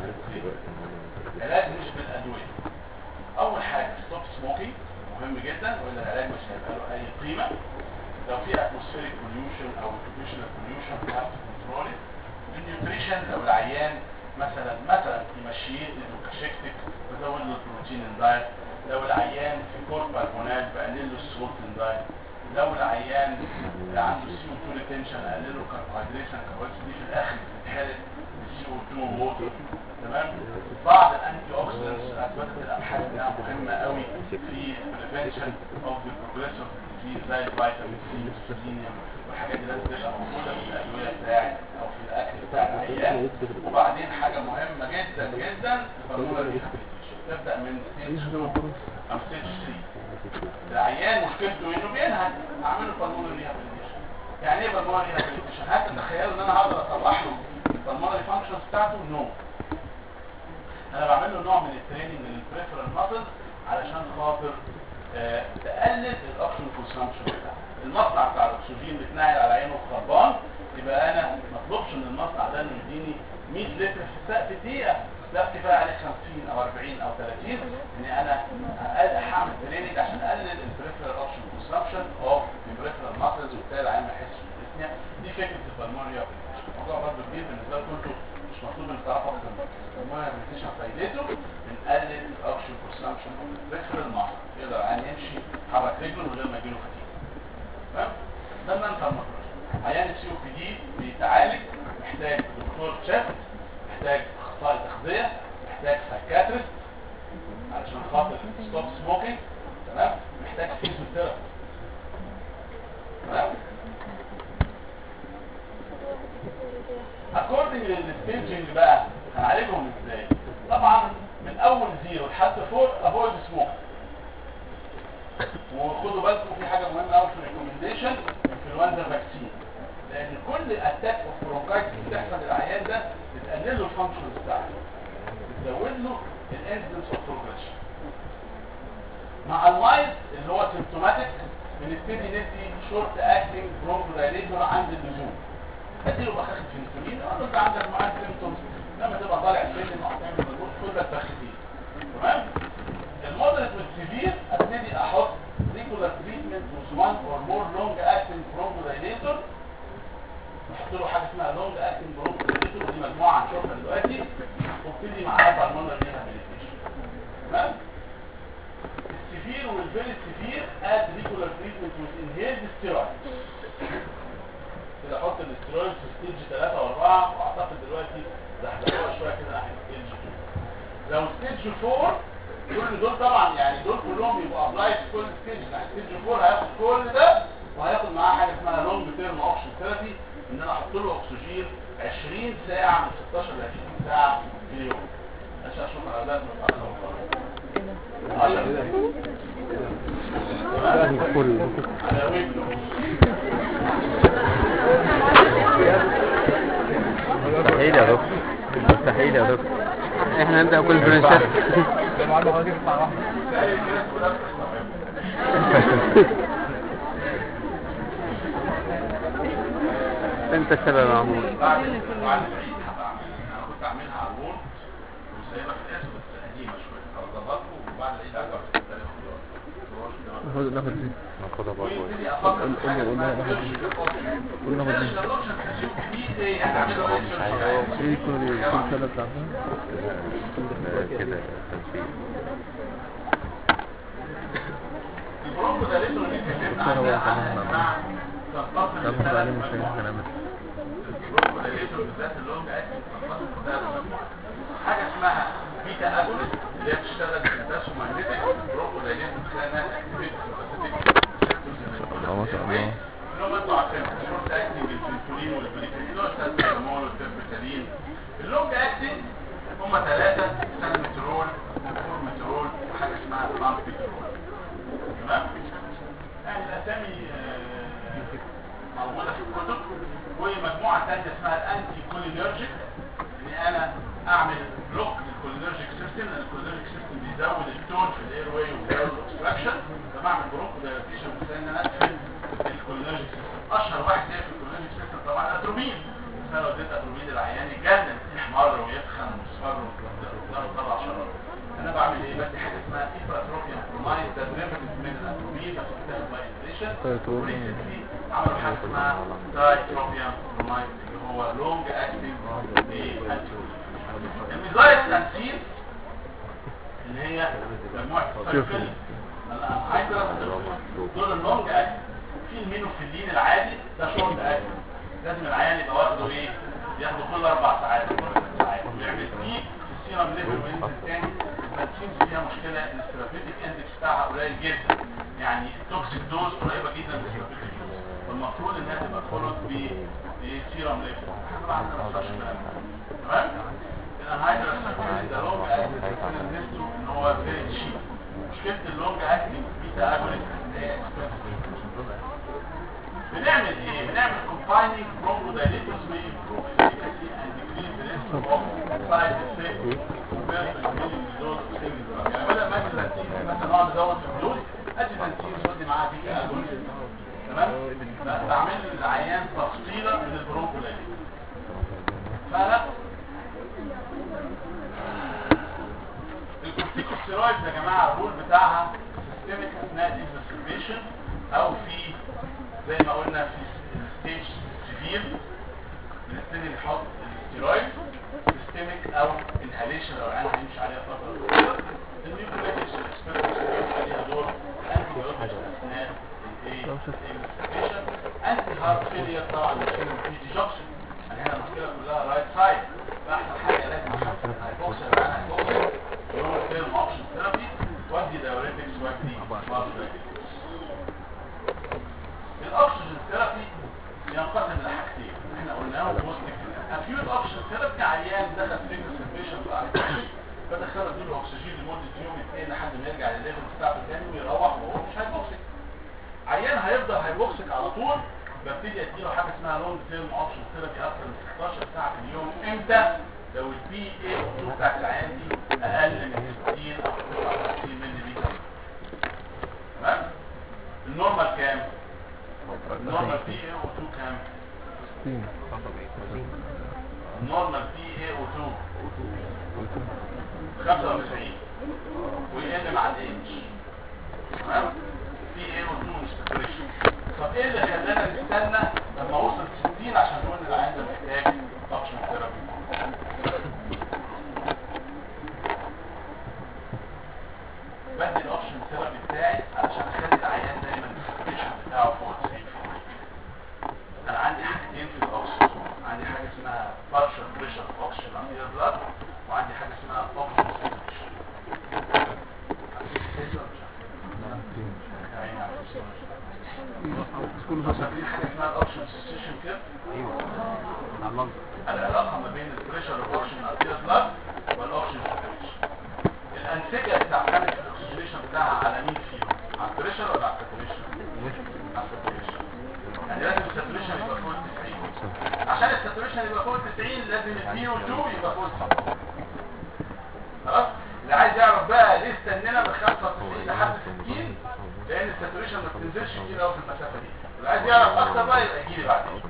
علاج مش بالادويه اول حاجه ستوب سموكينج مهم جدا والا العلاج مش هيبقى له اي قيمه لو في اتموسفيريك بوليوشن او اوكيبيشنال بوليوشن هاف تو كنترول النيوتريشن لو العيان مثلا مثلا يمشيه الدوكاشيكتيك بزود له البروتين ان دايت لو العيان في كوربال هرمونات بقلل له السولت ان دايت لو العيان عنده سي او 2 ريتنشن اقلل له كربوهيدرات الكربوهيدرات دي في الاخر بتتحرق بالسي او 2 ووتر تمام بعض الانتي اوكسيدنتس اثبتت الابحاث انها مهمه قوي في بريفنشن اوف ذا بروجريسيف ديزيز زي الفيتامين سي والسيلينيوم والحاجات دي لازم تبقى موجوده في الادويه بتاعت او في الاكل بتاع العيان وبعدين حاجه مهمه جدا جدا البلمونري تبدا من ستيج 2 او ستيج 3 العيان مشكلته انه بينهج اعمل له بالمونري ريهابيليتيشن يعني ايه بالمونري ريهابيليتيشن هل تتخيلوا ان انا هقدر اصلح له البلمونري فانكشنز بتاعته نو انا بعمل له نوع من التريننج من البريفرال ماسل علشان خاطر آه تقلل الاكسجين كونسامشن بتاعه المصنع بتاع الاكسجين بتنقل على عينه خربان يبقى انا ما اطلبش من المصنع ده انه يديني 100 لتر في السقف في دقيقه لا كفايه عليه 50 او 40 او 30 ان انا أقل- هعمل تريننج عشان اقلل البريفرال اوكسجين كونسامشن اوف البريفرال ماسلز وبالتالي العين ما يحسش بالديسنيا دي فكره البلمونريا الموضوع برضه كبير بالنسبه لكم انتوا مش مطلوب انك تعرفوا اكتر من كده البلمونريا ريهابيليتيشن فايدته بنقلل الاوكسجين كونسامشن اوف البريفرال ماسل يقدر العين يمشي يحرك رجله من غير ما يجيله فتيج تمام ده المنفى المطلوب عيان السي او بي دي بيتعالج محتاج دكتور شافت محتاج اخصائي تغذيه محتاج سايكاتريست علشان خاطر ستوب سموكينج تمام محتاج فيزيوثيرابي تمام اكوردنج للستيجنج بقى هنعالجهم ازاي طبعا من اول زيرو لحد فوق افويد سموك وخدوا بالكم في حاجه مهمه قوي في الريكومنديشن انفلونزا فاكسين لان كل اتاك اوف برونكايتس بتحصل للعيان ده بتقلل له الفانكشنز بتاعته بتزود له الانسيدنس اوف بروجريشن مع المايز اللي هو سيمتوماتيك بنبتدي ندي شورت اكتنج برونكودايليتور عند اللزوم اديله بخاخه فينسولين اقول له انت عندك معاه سيمتومز لما تبقى طالع سلم او تعمل مجهود خد لك بخاختين تمام المودريت والسيفير ابتدي احط ريجولار تريتمنت with one or more long acting bronchodilator نحط له حاجه اسمها لونج اكتنج bronchodilator ودي مجموعه هنشوفها دلوقتي وابتدي معاها بالمونر ريهابيليتيشن تمام السيفير والفيري سيفير اد ريجولار تريتمنت with inhaled steroids كده احط الاسترويد في ستيج 3 و4 واعتقد دلوقتي زحلقوها شويه كده ناحيه ستيج 2 لو ستيج 4 كل دول طبعا يعني دول كلهم بيبقوا ابلايد في كل ستيج يعني ستيج 4 هياخد كل ده وهياخد معاه حاجه اسمها لونج تيرم اوبشن ثيرابي ان انا احط له اكسجين 20 ساعه من 16 ل 20 ساعه في اليوم عشان اشوف الاداء متاخر على ويندو مستحيل يا دكتور مستحيل يا دكتور احنا نبدأ كل فرنشات انت السبب يا عمور بعد بعد العيد هبقى اعمل انا كنت اعملها على الوورد وسايبها في الاخر بس قديمه شويه هظبطه وبعد العيد هرجع في التاريخ ناخد ناخد دي ناخدها برضه ويبتدي افكر في حاجه اسمها قول ناخد دي دي ايه هنعمله ايه في ايه كل كل سنة بتاعتها كده تنفيذ البرونكو دايليتور اللي اتكلمنا هو عنها كمان عنها يا جماعه تنقسم ده المفروض عليه مش لثلاث فاهم مجموعات الكلام ده البرونكو دايليتور بالذات اللونج اكتنج تنقسم لثلاث مجموعات حاجه اسمها بيتا اجونست اللي هي بتشتغل بالباسو ماجنتيك البرونكو دايليتور بتخلي الناس اكتيفيت اه ما شاء الله اللي هم انتوا عارفينهم الشورت اكتنج الفنتولين والبريكالين والتازامول والتربتالين اللونج اكتنج هم ثلاثه سالمترول فورمترول وحاجه اسمها بامبيترول تمام يعني الاسامي آه، موجوده في الكتب ومجموعه ثانيه اسمها الانتي كولينرجيك ان انا اعمل بلوك للكولينرجيك سيستم لان الكولينرجيك سيستم بيزود التون في الاير واي وبيزود الاوبستراكشن فبعمل برونكو دايلاتيشن بس ان انا اقفل الكولينرجيك سيستم اشهر واحد يقفل الكولينرجيك سيستم طبعا الاتروبين بس انا لو اديت اتروبين للعيان يتجنن يحمر ويتخن ويصفر ويطلع شرار انا بعمل ايه بدي حاجه اسمها ايبراتروفيان برومايد ده ديريفيتيف من الاتروبين بس بتاخد باي انهيليشن تايتروبين. وريسنتلي عملوا حاجه اسمها دايتروبيان برومايد اللي هو لونج اكتنج الميزايل تنسيل اللي هي مجموعه السيركل دول اللونج اكتنج في المينوفيلين العادي ده شورت اكتنج لازم العيان يبقى واخده ايه ياخده كل اربع ساعات كل ست ساعات ويعمل بيك في السيرم ليفل وينزل تاني الفاكسين فيها مشكله ان الثيرابيوتيك اندكس بتاعها قليل جدا يعني التوكسيك دوز قريبه جدا من الثيرابيوتيك دوز والمفروض انها تبقى فولود بسيرم ليفل احنا ما عندنا ما الكلام ده. تمام الانهايدرس ده لونج اكتنج ميزته ان هو فيري تشيب مشكله اللونج اكتنج بيتا اجونست ان هي expensive. بنعمل ايه بنعمل combining bronchodilators may improve efficacy and decrease the risk of side effects compared to using the dose of single drug يعني بدل ما ادي تنسيق مثلا اقعد ازود في الدوز ادي تنسيق ودي معاه بيتا اجونست تمام ب- بعمل للعيان تفصيله من البرونكودايليتور فانا الكورتيكوستيرويد يا جماعه الرول بتاعها سيستميك اثناء الاكزرسيبيشن او في زي ما قلنا في الستيج سيفير بنبتدي نحط الاستيرويد سيستميك او انهاليشن لو العيان هيمشي عليها فتره طويله النيوكليتكس الاكسبيرمنت عليها دور انتي بايوتكس اثناء الايه الاكزرسيبيشن انتي هارت فيلير طبعا عشان في ديجوكشن يعني هنا المشكله كلها رايت سايد فاحسن حاجه لازم نحسن الهايبوكسيا لو العيان هايبوكسيا يروح فيلم اوبشن ثيرابي ودي دايوريتكس ودي مارفريتكس الاكسجين ثيرابي ينقسم لحاجتين احنا قلناهم بوزيتيف اكيوت اوكسجين ثيرابي عيان دخل في سيرفيشن بدخله اديله اكسجين لمده يوم اثنين لحد ما يرجع للليفل بتاعته تاني ويروح وهو مش هيبوكسيك عيان هيفضل هيبوكسيك على طول ببتدي اديله حاجه اسمها لونج تيرم اوبشن ثيرابي اكتر من 16 ساعه في اليوم امتى لو البي اي او بتاعت العيان دي اقل من 60 او 59 مللي لتر تمام النورمال كام؟ النورمال بي اي او 2 كام؟ 60 النورمال بي اي او 2 95 ويقل مع الايدج تمام بي اي او 2 مش ساتوريشن طب ايه اللي خلانا نستنى لما وصل 60 عشان نقول ان العيان ده محتاج اوبشن ثيرابي بدي الاوبشن ثيرابي بتاعي علشان اخلي العيان دايما الساتوريشن بتاعه فوق 90% انا عندي حاجتين في الاكسجين عندي حاجه اسمها partial pressure oxygen under blood وعندي حاجه اسمها oxygen saturation عارفين السيسو ولا مش عارفين؟ يعني عارفين السيسو. كل بس عارفين حاجه اسمها الاوكسجين ساتوريشن كيرف العلاقه ما بين البريشر الاوكسجين under blood والاوكسجين saturation الانسجه بتاع حاله الاكسجينيشن بتاعها على مين فيهم؟ على البريشر ولا على الساتوريشن؟ على الساتوريشن يعني لازم الساتوريشن يبقى فوق 90 عشان الساتوريشن يبقى فوق 90 لازم البي او 2 يبقى فوق 90 خلاص اللي عايز يعرف بقى ليه استنينا من 95 لحد 60 لان الساتوريشن ما بتنزلش كتير قوي في المسافه دي اللي عايز يعرف اكتر بقى يبقى يجي لي بعدين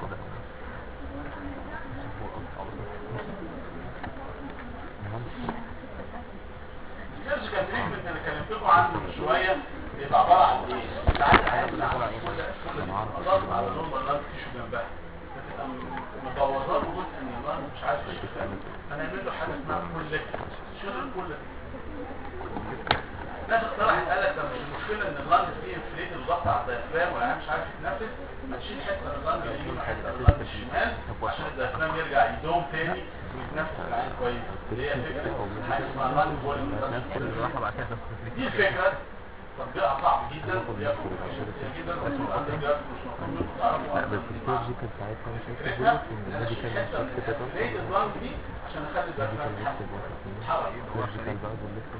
السيرجيكال تريتمنت اللي كلمتكم عنه من شويه بيبقى عباره عن ايه؟ ساعات عايز على اضغط على لون اللانج تيشو جنبها بتبقى مبوظه له جزء من اللانج مش عارف يشتغل فنعمل له حاجه اسمها كولكت شيل الكل ناس اقترحت قال لك طب مش المشكله ان اللنج فيه انفليت وضغط على الديافرام ولا مش عارف يتنفس ما تشيل حته من اللنج اليمين وحته من اللنج الشمال عشان الديافرام يرجع يدوم تاني ويتنفس العين كويس اللي هي فكره حاجه اسمها اللنج فوليوم كل الراحه بعد كده دي الفكره تطبيقها صعب جدا وبياخد كتير جدا بس الاندر مش مفروض تعرفوا لا بس السيرجيكال ساعتها مش هيكتب فكرتها لك ان ان انا اشيل الميديكال حته مش كده من ليه اللنج دي عشان اخلي الديافرام الميديكال يتحرك لسه يتحرك السيرجيكال بقى واللسه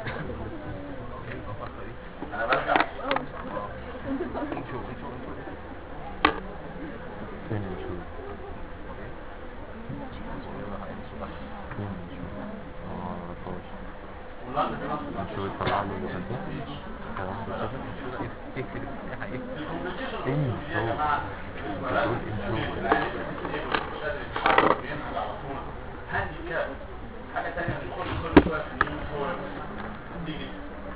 انا برجع تاني نشوف تاني نشوف اه معرفهاش واللنج في نفس الوقت نشوف يطلع له اللي خلاص كده اكتب حقيقي الكومبليكيشن إن يا هو. جماعه بتقول إن هو. مش قادر يتحرك بينهج على طول هاندي كاب حاجه ثانيه بنخش كل شويه في اليوم فور تيجي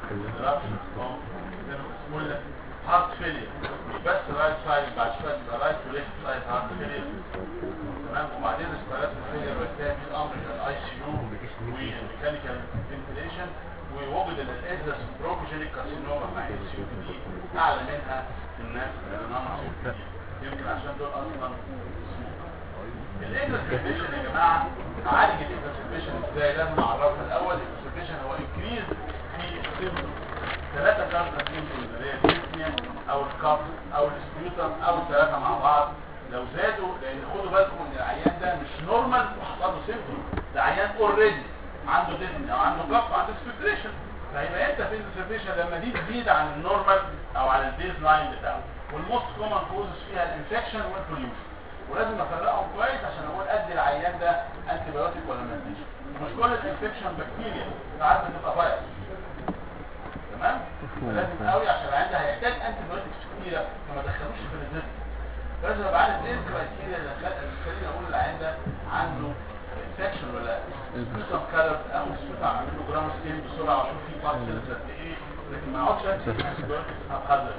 هارت فيلير مش بس رايت سايد بعد شويه تبقى رايت وليفت سايد هارت فيلير تمام وبعدين ريسبيرات فيلير والتاني الامر الاي سي يو والميكانيكال فنتيليشن ووجد ان الازس بروكوجينيك كارسينوما مع ال سي دي اعلى منها في الناس اللي نون يمكن عشان دول اصلا الاكسبريشن يا جماعه اعالج الاكسبريشن ازاي لازم اعرفها الاول الاكسبريشن هو انكريز في السيمبتوم ثلاثه كارتا سيمبتومز اللي هي الديسنيا او الكف او السبيوتم او الثلاثه مع بعض لو زادوا لان خدوا بالكم ان العيان ده مش نورمال وحصل له سيمبتوم ده عيان اوريدي عنده ديسنيا او عنده كف عنده سبيوتريشن فهيبقى انت في الانسبريشن لما دي تزيد عن النورمال او عن البيز لاين بتاعه والموست كومن كوزز فيها الانفكشن والبوليوشن ولازم افرقهم كويس عشان اقول ادي العيان ده انتي بايوتيك ولا ما اديش مش كل الانفكشن بكتيريا ساعات بتبقى فيروس تمام لازم قوي عشان العيان ده هيحتاج انتي بايوتكس كتيره فما دخلوش في الريزيست لازم ابقى عارف ايه الكرايتيريا اللي خل- اللي تخليني اقول العيان ده عنده انفكشن ولا سبيوتم كالر اخد سبيوتم اعمل له جرام ستين بسرعه واشوف فيه بارسلز قد ايه لكن ما اقعدش ادي انتي بايوتكس هبهدل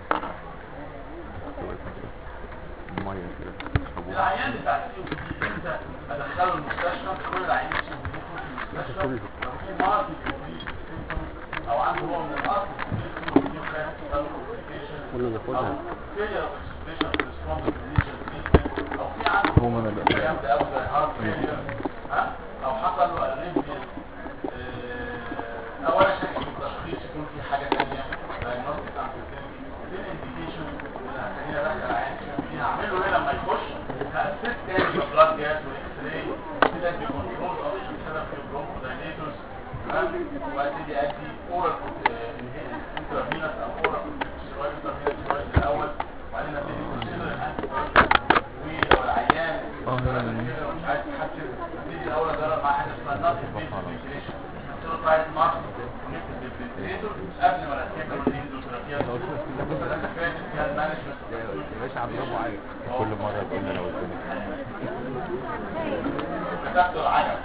المية كده العيان بتاع السي او دي انت ادخله المستشفى كل العيانين السي او دي في المستشفى لو في مرض او عنده هو من الاصل كله بياخدها او في عنده هو من ال- الكلام ده او زي هارت فيلير ها او حصل له اريثميا اولا شك في التشخيص يكون في حاجه ثانيه diagnostic uncertainty دي الانديكيشن اللي هتخليني ادخل عيان فيها اعمله ايه لما يخش هاسس تاني بالبلاد جاز والاكس راي كده بكنترول اوبشن بسبب في برونكو دايليتورز تمام وابتدي ادي اورال انترافينوس او اورال ستيرويد انترافينوس الاول وبعدين ابتدي كونسيدر الانتي ولو العيان اه كده مش عايز يتحسن ابتدي الاول اجرب مع حاجه اسمها نوت فنتيليشن سيروتايد ماسك كونكتد بالفنتيليتور قبل ما اركب له الاندوثيرابيا ده كفايه فيها المانجمنت يا باشا عم برافو عليك كل مرة تقول لي انا قلت لك كتبت العجب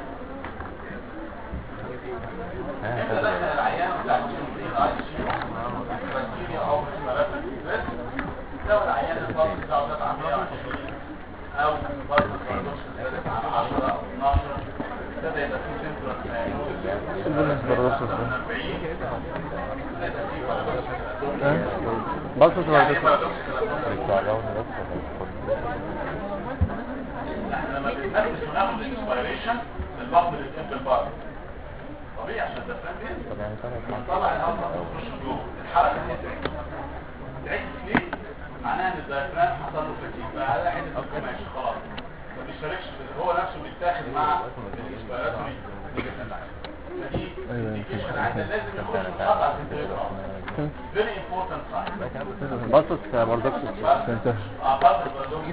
ها امتى دخل العيان بتاع السي اي سي بكتيريا او اختلافات الفيروس لو العيان الفضل بتاعه زاد عن 120 او برضه البارادوكس زادت عن 10 او 12 ابتدى يبقى في سنترال البوليس بارادوكس من 40 ابتدى في بارادوكس بس يعني ايه بارادوكس بتاع لون بس احنا لما بنتنفس وناخد الانسبيريشن البطن بيتقبل بره طبيعي عشان ده فاهم ايه طب يعني فرق بنطلع الهواء تخش جوه الحركه دي تعكس تعكس ليه؟ معناها ان الدايفرام حصل له فتيك بقى على حته القماش خلاص ما بيشاركش في- هو نفسه بيتاخد مع الانسبيراتوري فدي indication عندنا لازم يخش متحط على الفنتريكول فيري امبورتنت ساين بصص بارادوكس انت اه برضه البرادوكس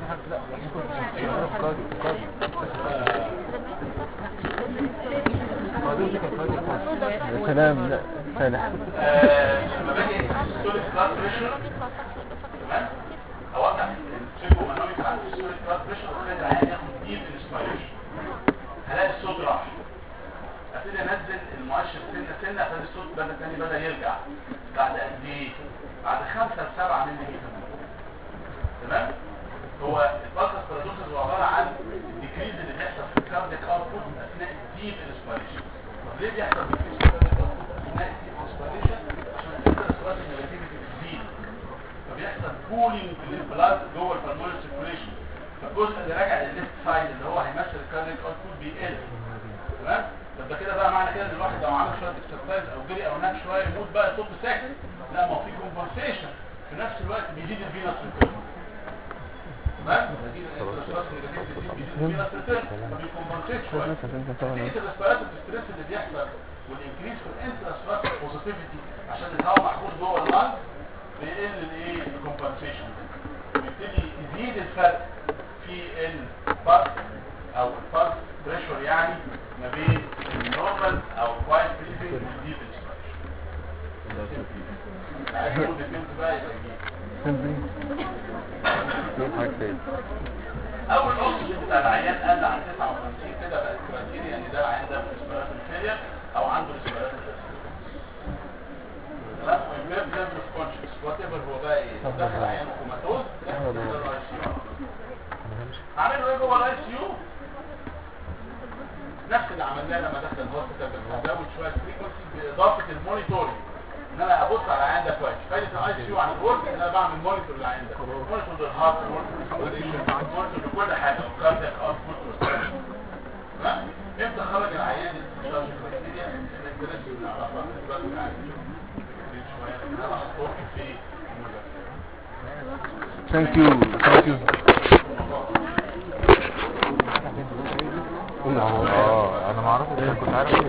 يا سلام لا سالح لما باجي السيستوليك بلاد بريشر تمام اوقف التريبو مانوميتر على السيستوليك بلاد بريشر واخلي العيان ياخد ديب انسبيريشن هلاقي الصوت راح ابتدي انزل المؤشر سنه سنه ابتدي الصوت بدا تاني بدا يرجع بعد قد ايه؟ بعد 5 ل 7 مللي تمام؟ هو الباكس بارادوكس هو عباره عن الديكريز اللي بيحصل في الكارديك اوتبوت اثناء الديب انسبيريشن طب ليه بيحصل ديكريز في الكارديك اوتبوت اثناء الانسبيريشن عشان الانترسترات النيجاتيفيتي بتزيد فبيحصل كولينج في البلاد جوه البلمونري سيركيوليشن فالجزء اللي راجع للليفت سايد اللي هو هيمثل الكاردياك اوتبوت بيقل تمام طب ده كده بقى معنى كده ان الواحد لو عمل شويه اكسرسايز او جري او نام شويه يموت بقى يطب ساكت لا ما هو في كومبنسيشن في نفس الوقت بيزيد الفينس ريتيرن تمام بيزيد الانترسترات النيجاتيفيتي بيزيد الفينس ريتيرن فبيكمبنسيت شويه نتيجه الاسبيراتيف ستريس اللي بيحصل والانكريس في الانترسترات بوزيتيفيتي عشان الهواء محبوس جوه اللنج بيقل الايه الكومبنسيشن بيبتدي يزيد الفرق في البلس او البلس بريشر يعني ما بين النورمال او كوايت بريثنج والديب انسبيريشن عايز اقول ديفنس بقى يبقى يجيب حاجة تاني اول اكسجين بتاع العيان قل عن 59 كده بقت كراتيريا يعني ده العيان ده في اسبيرات الفيلير او عنده اسبيرات تمام ويمبير ليفل اوف كونشس وات ايفر هو بقى ايه دخل عيان كوماتوز دخل كده الاي سي يو عامل له ايه جوه الاي سي يو نفس اللي عملناه لما دخل الهوسبيتال بنزود شويه فريكونسي باضافه المونيتورنج ان انا ابص على العيان ده كويس فايده الاي سي يو عن الورك ان انا بعمل مونيتور للعيان ده مونيتور للهارت مونيتور للكونديشن مونيتور لكل حاجه وكاردياك اوتبوت تمام امتى خرج العيان الشارج كريتيريا الاستريس اللي نعرفها في الوقت العادي شويه لكن انا هحطهم في المذاكره ثانك يو ثانك يو اه انا ما اعرفش كنت عارف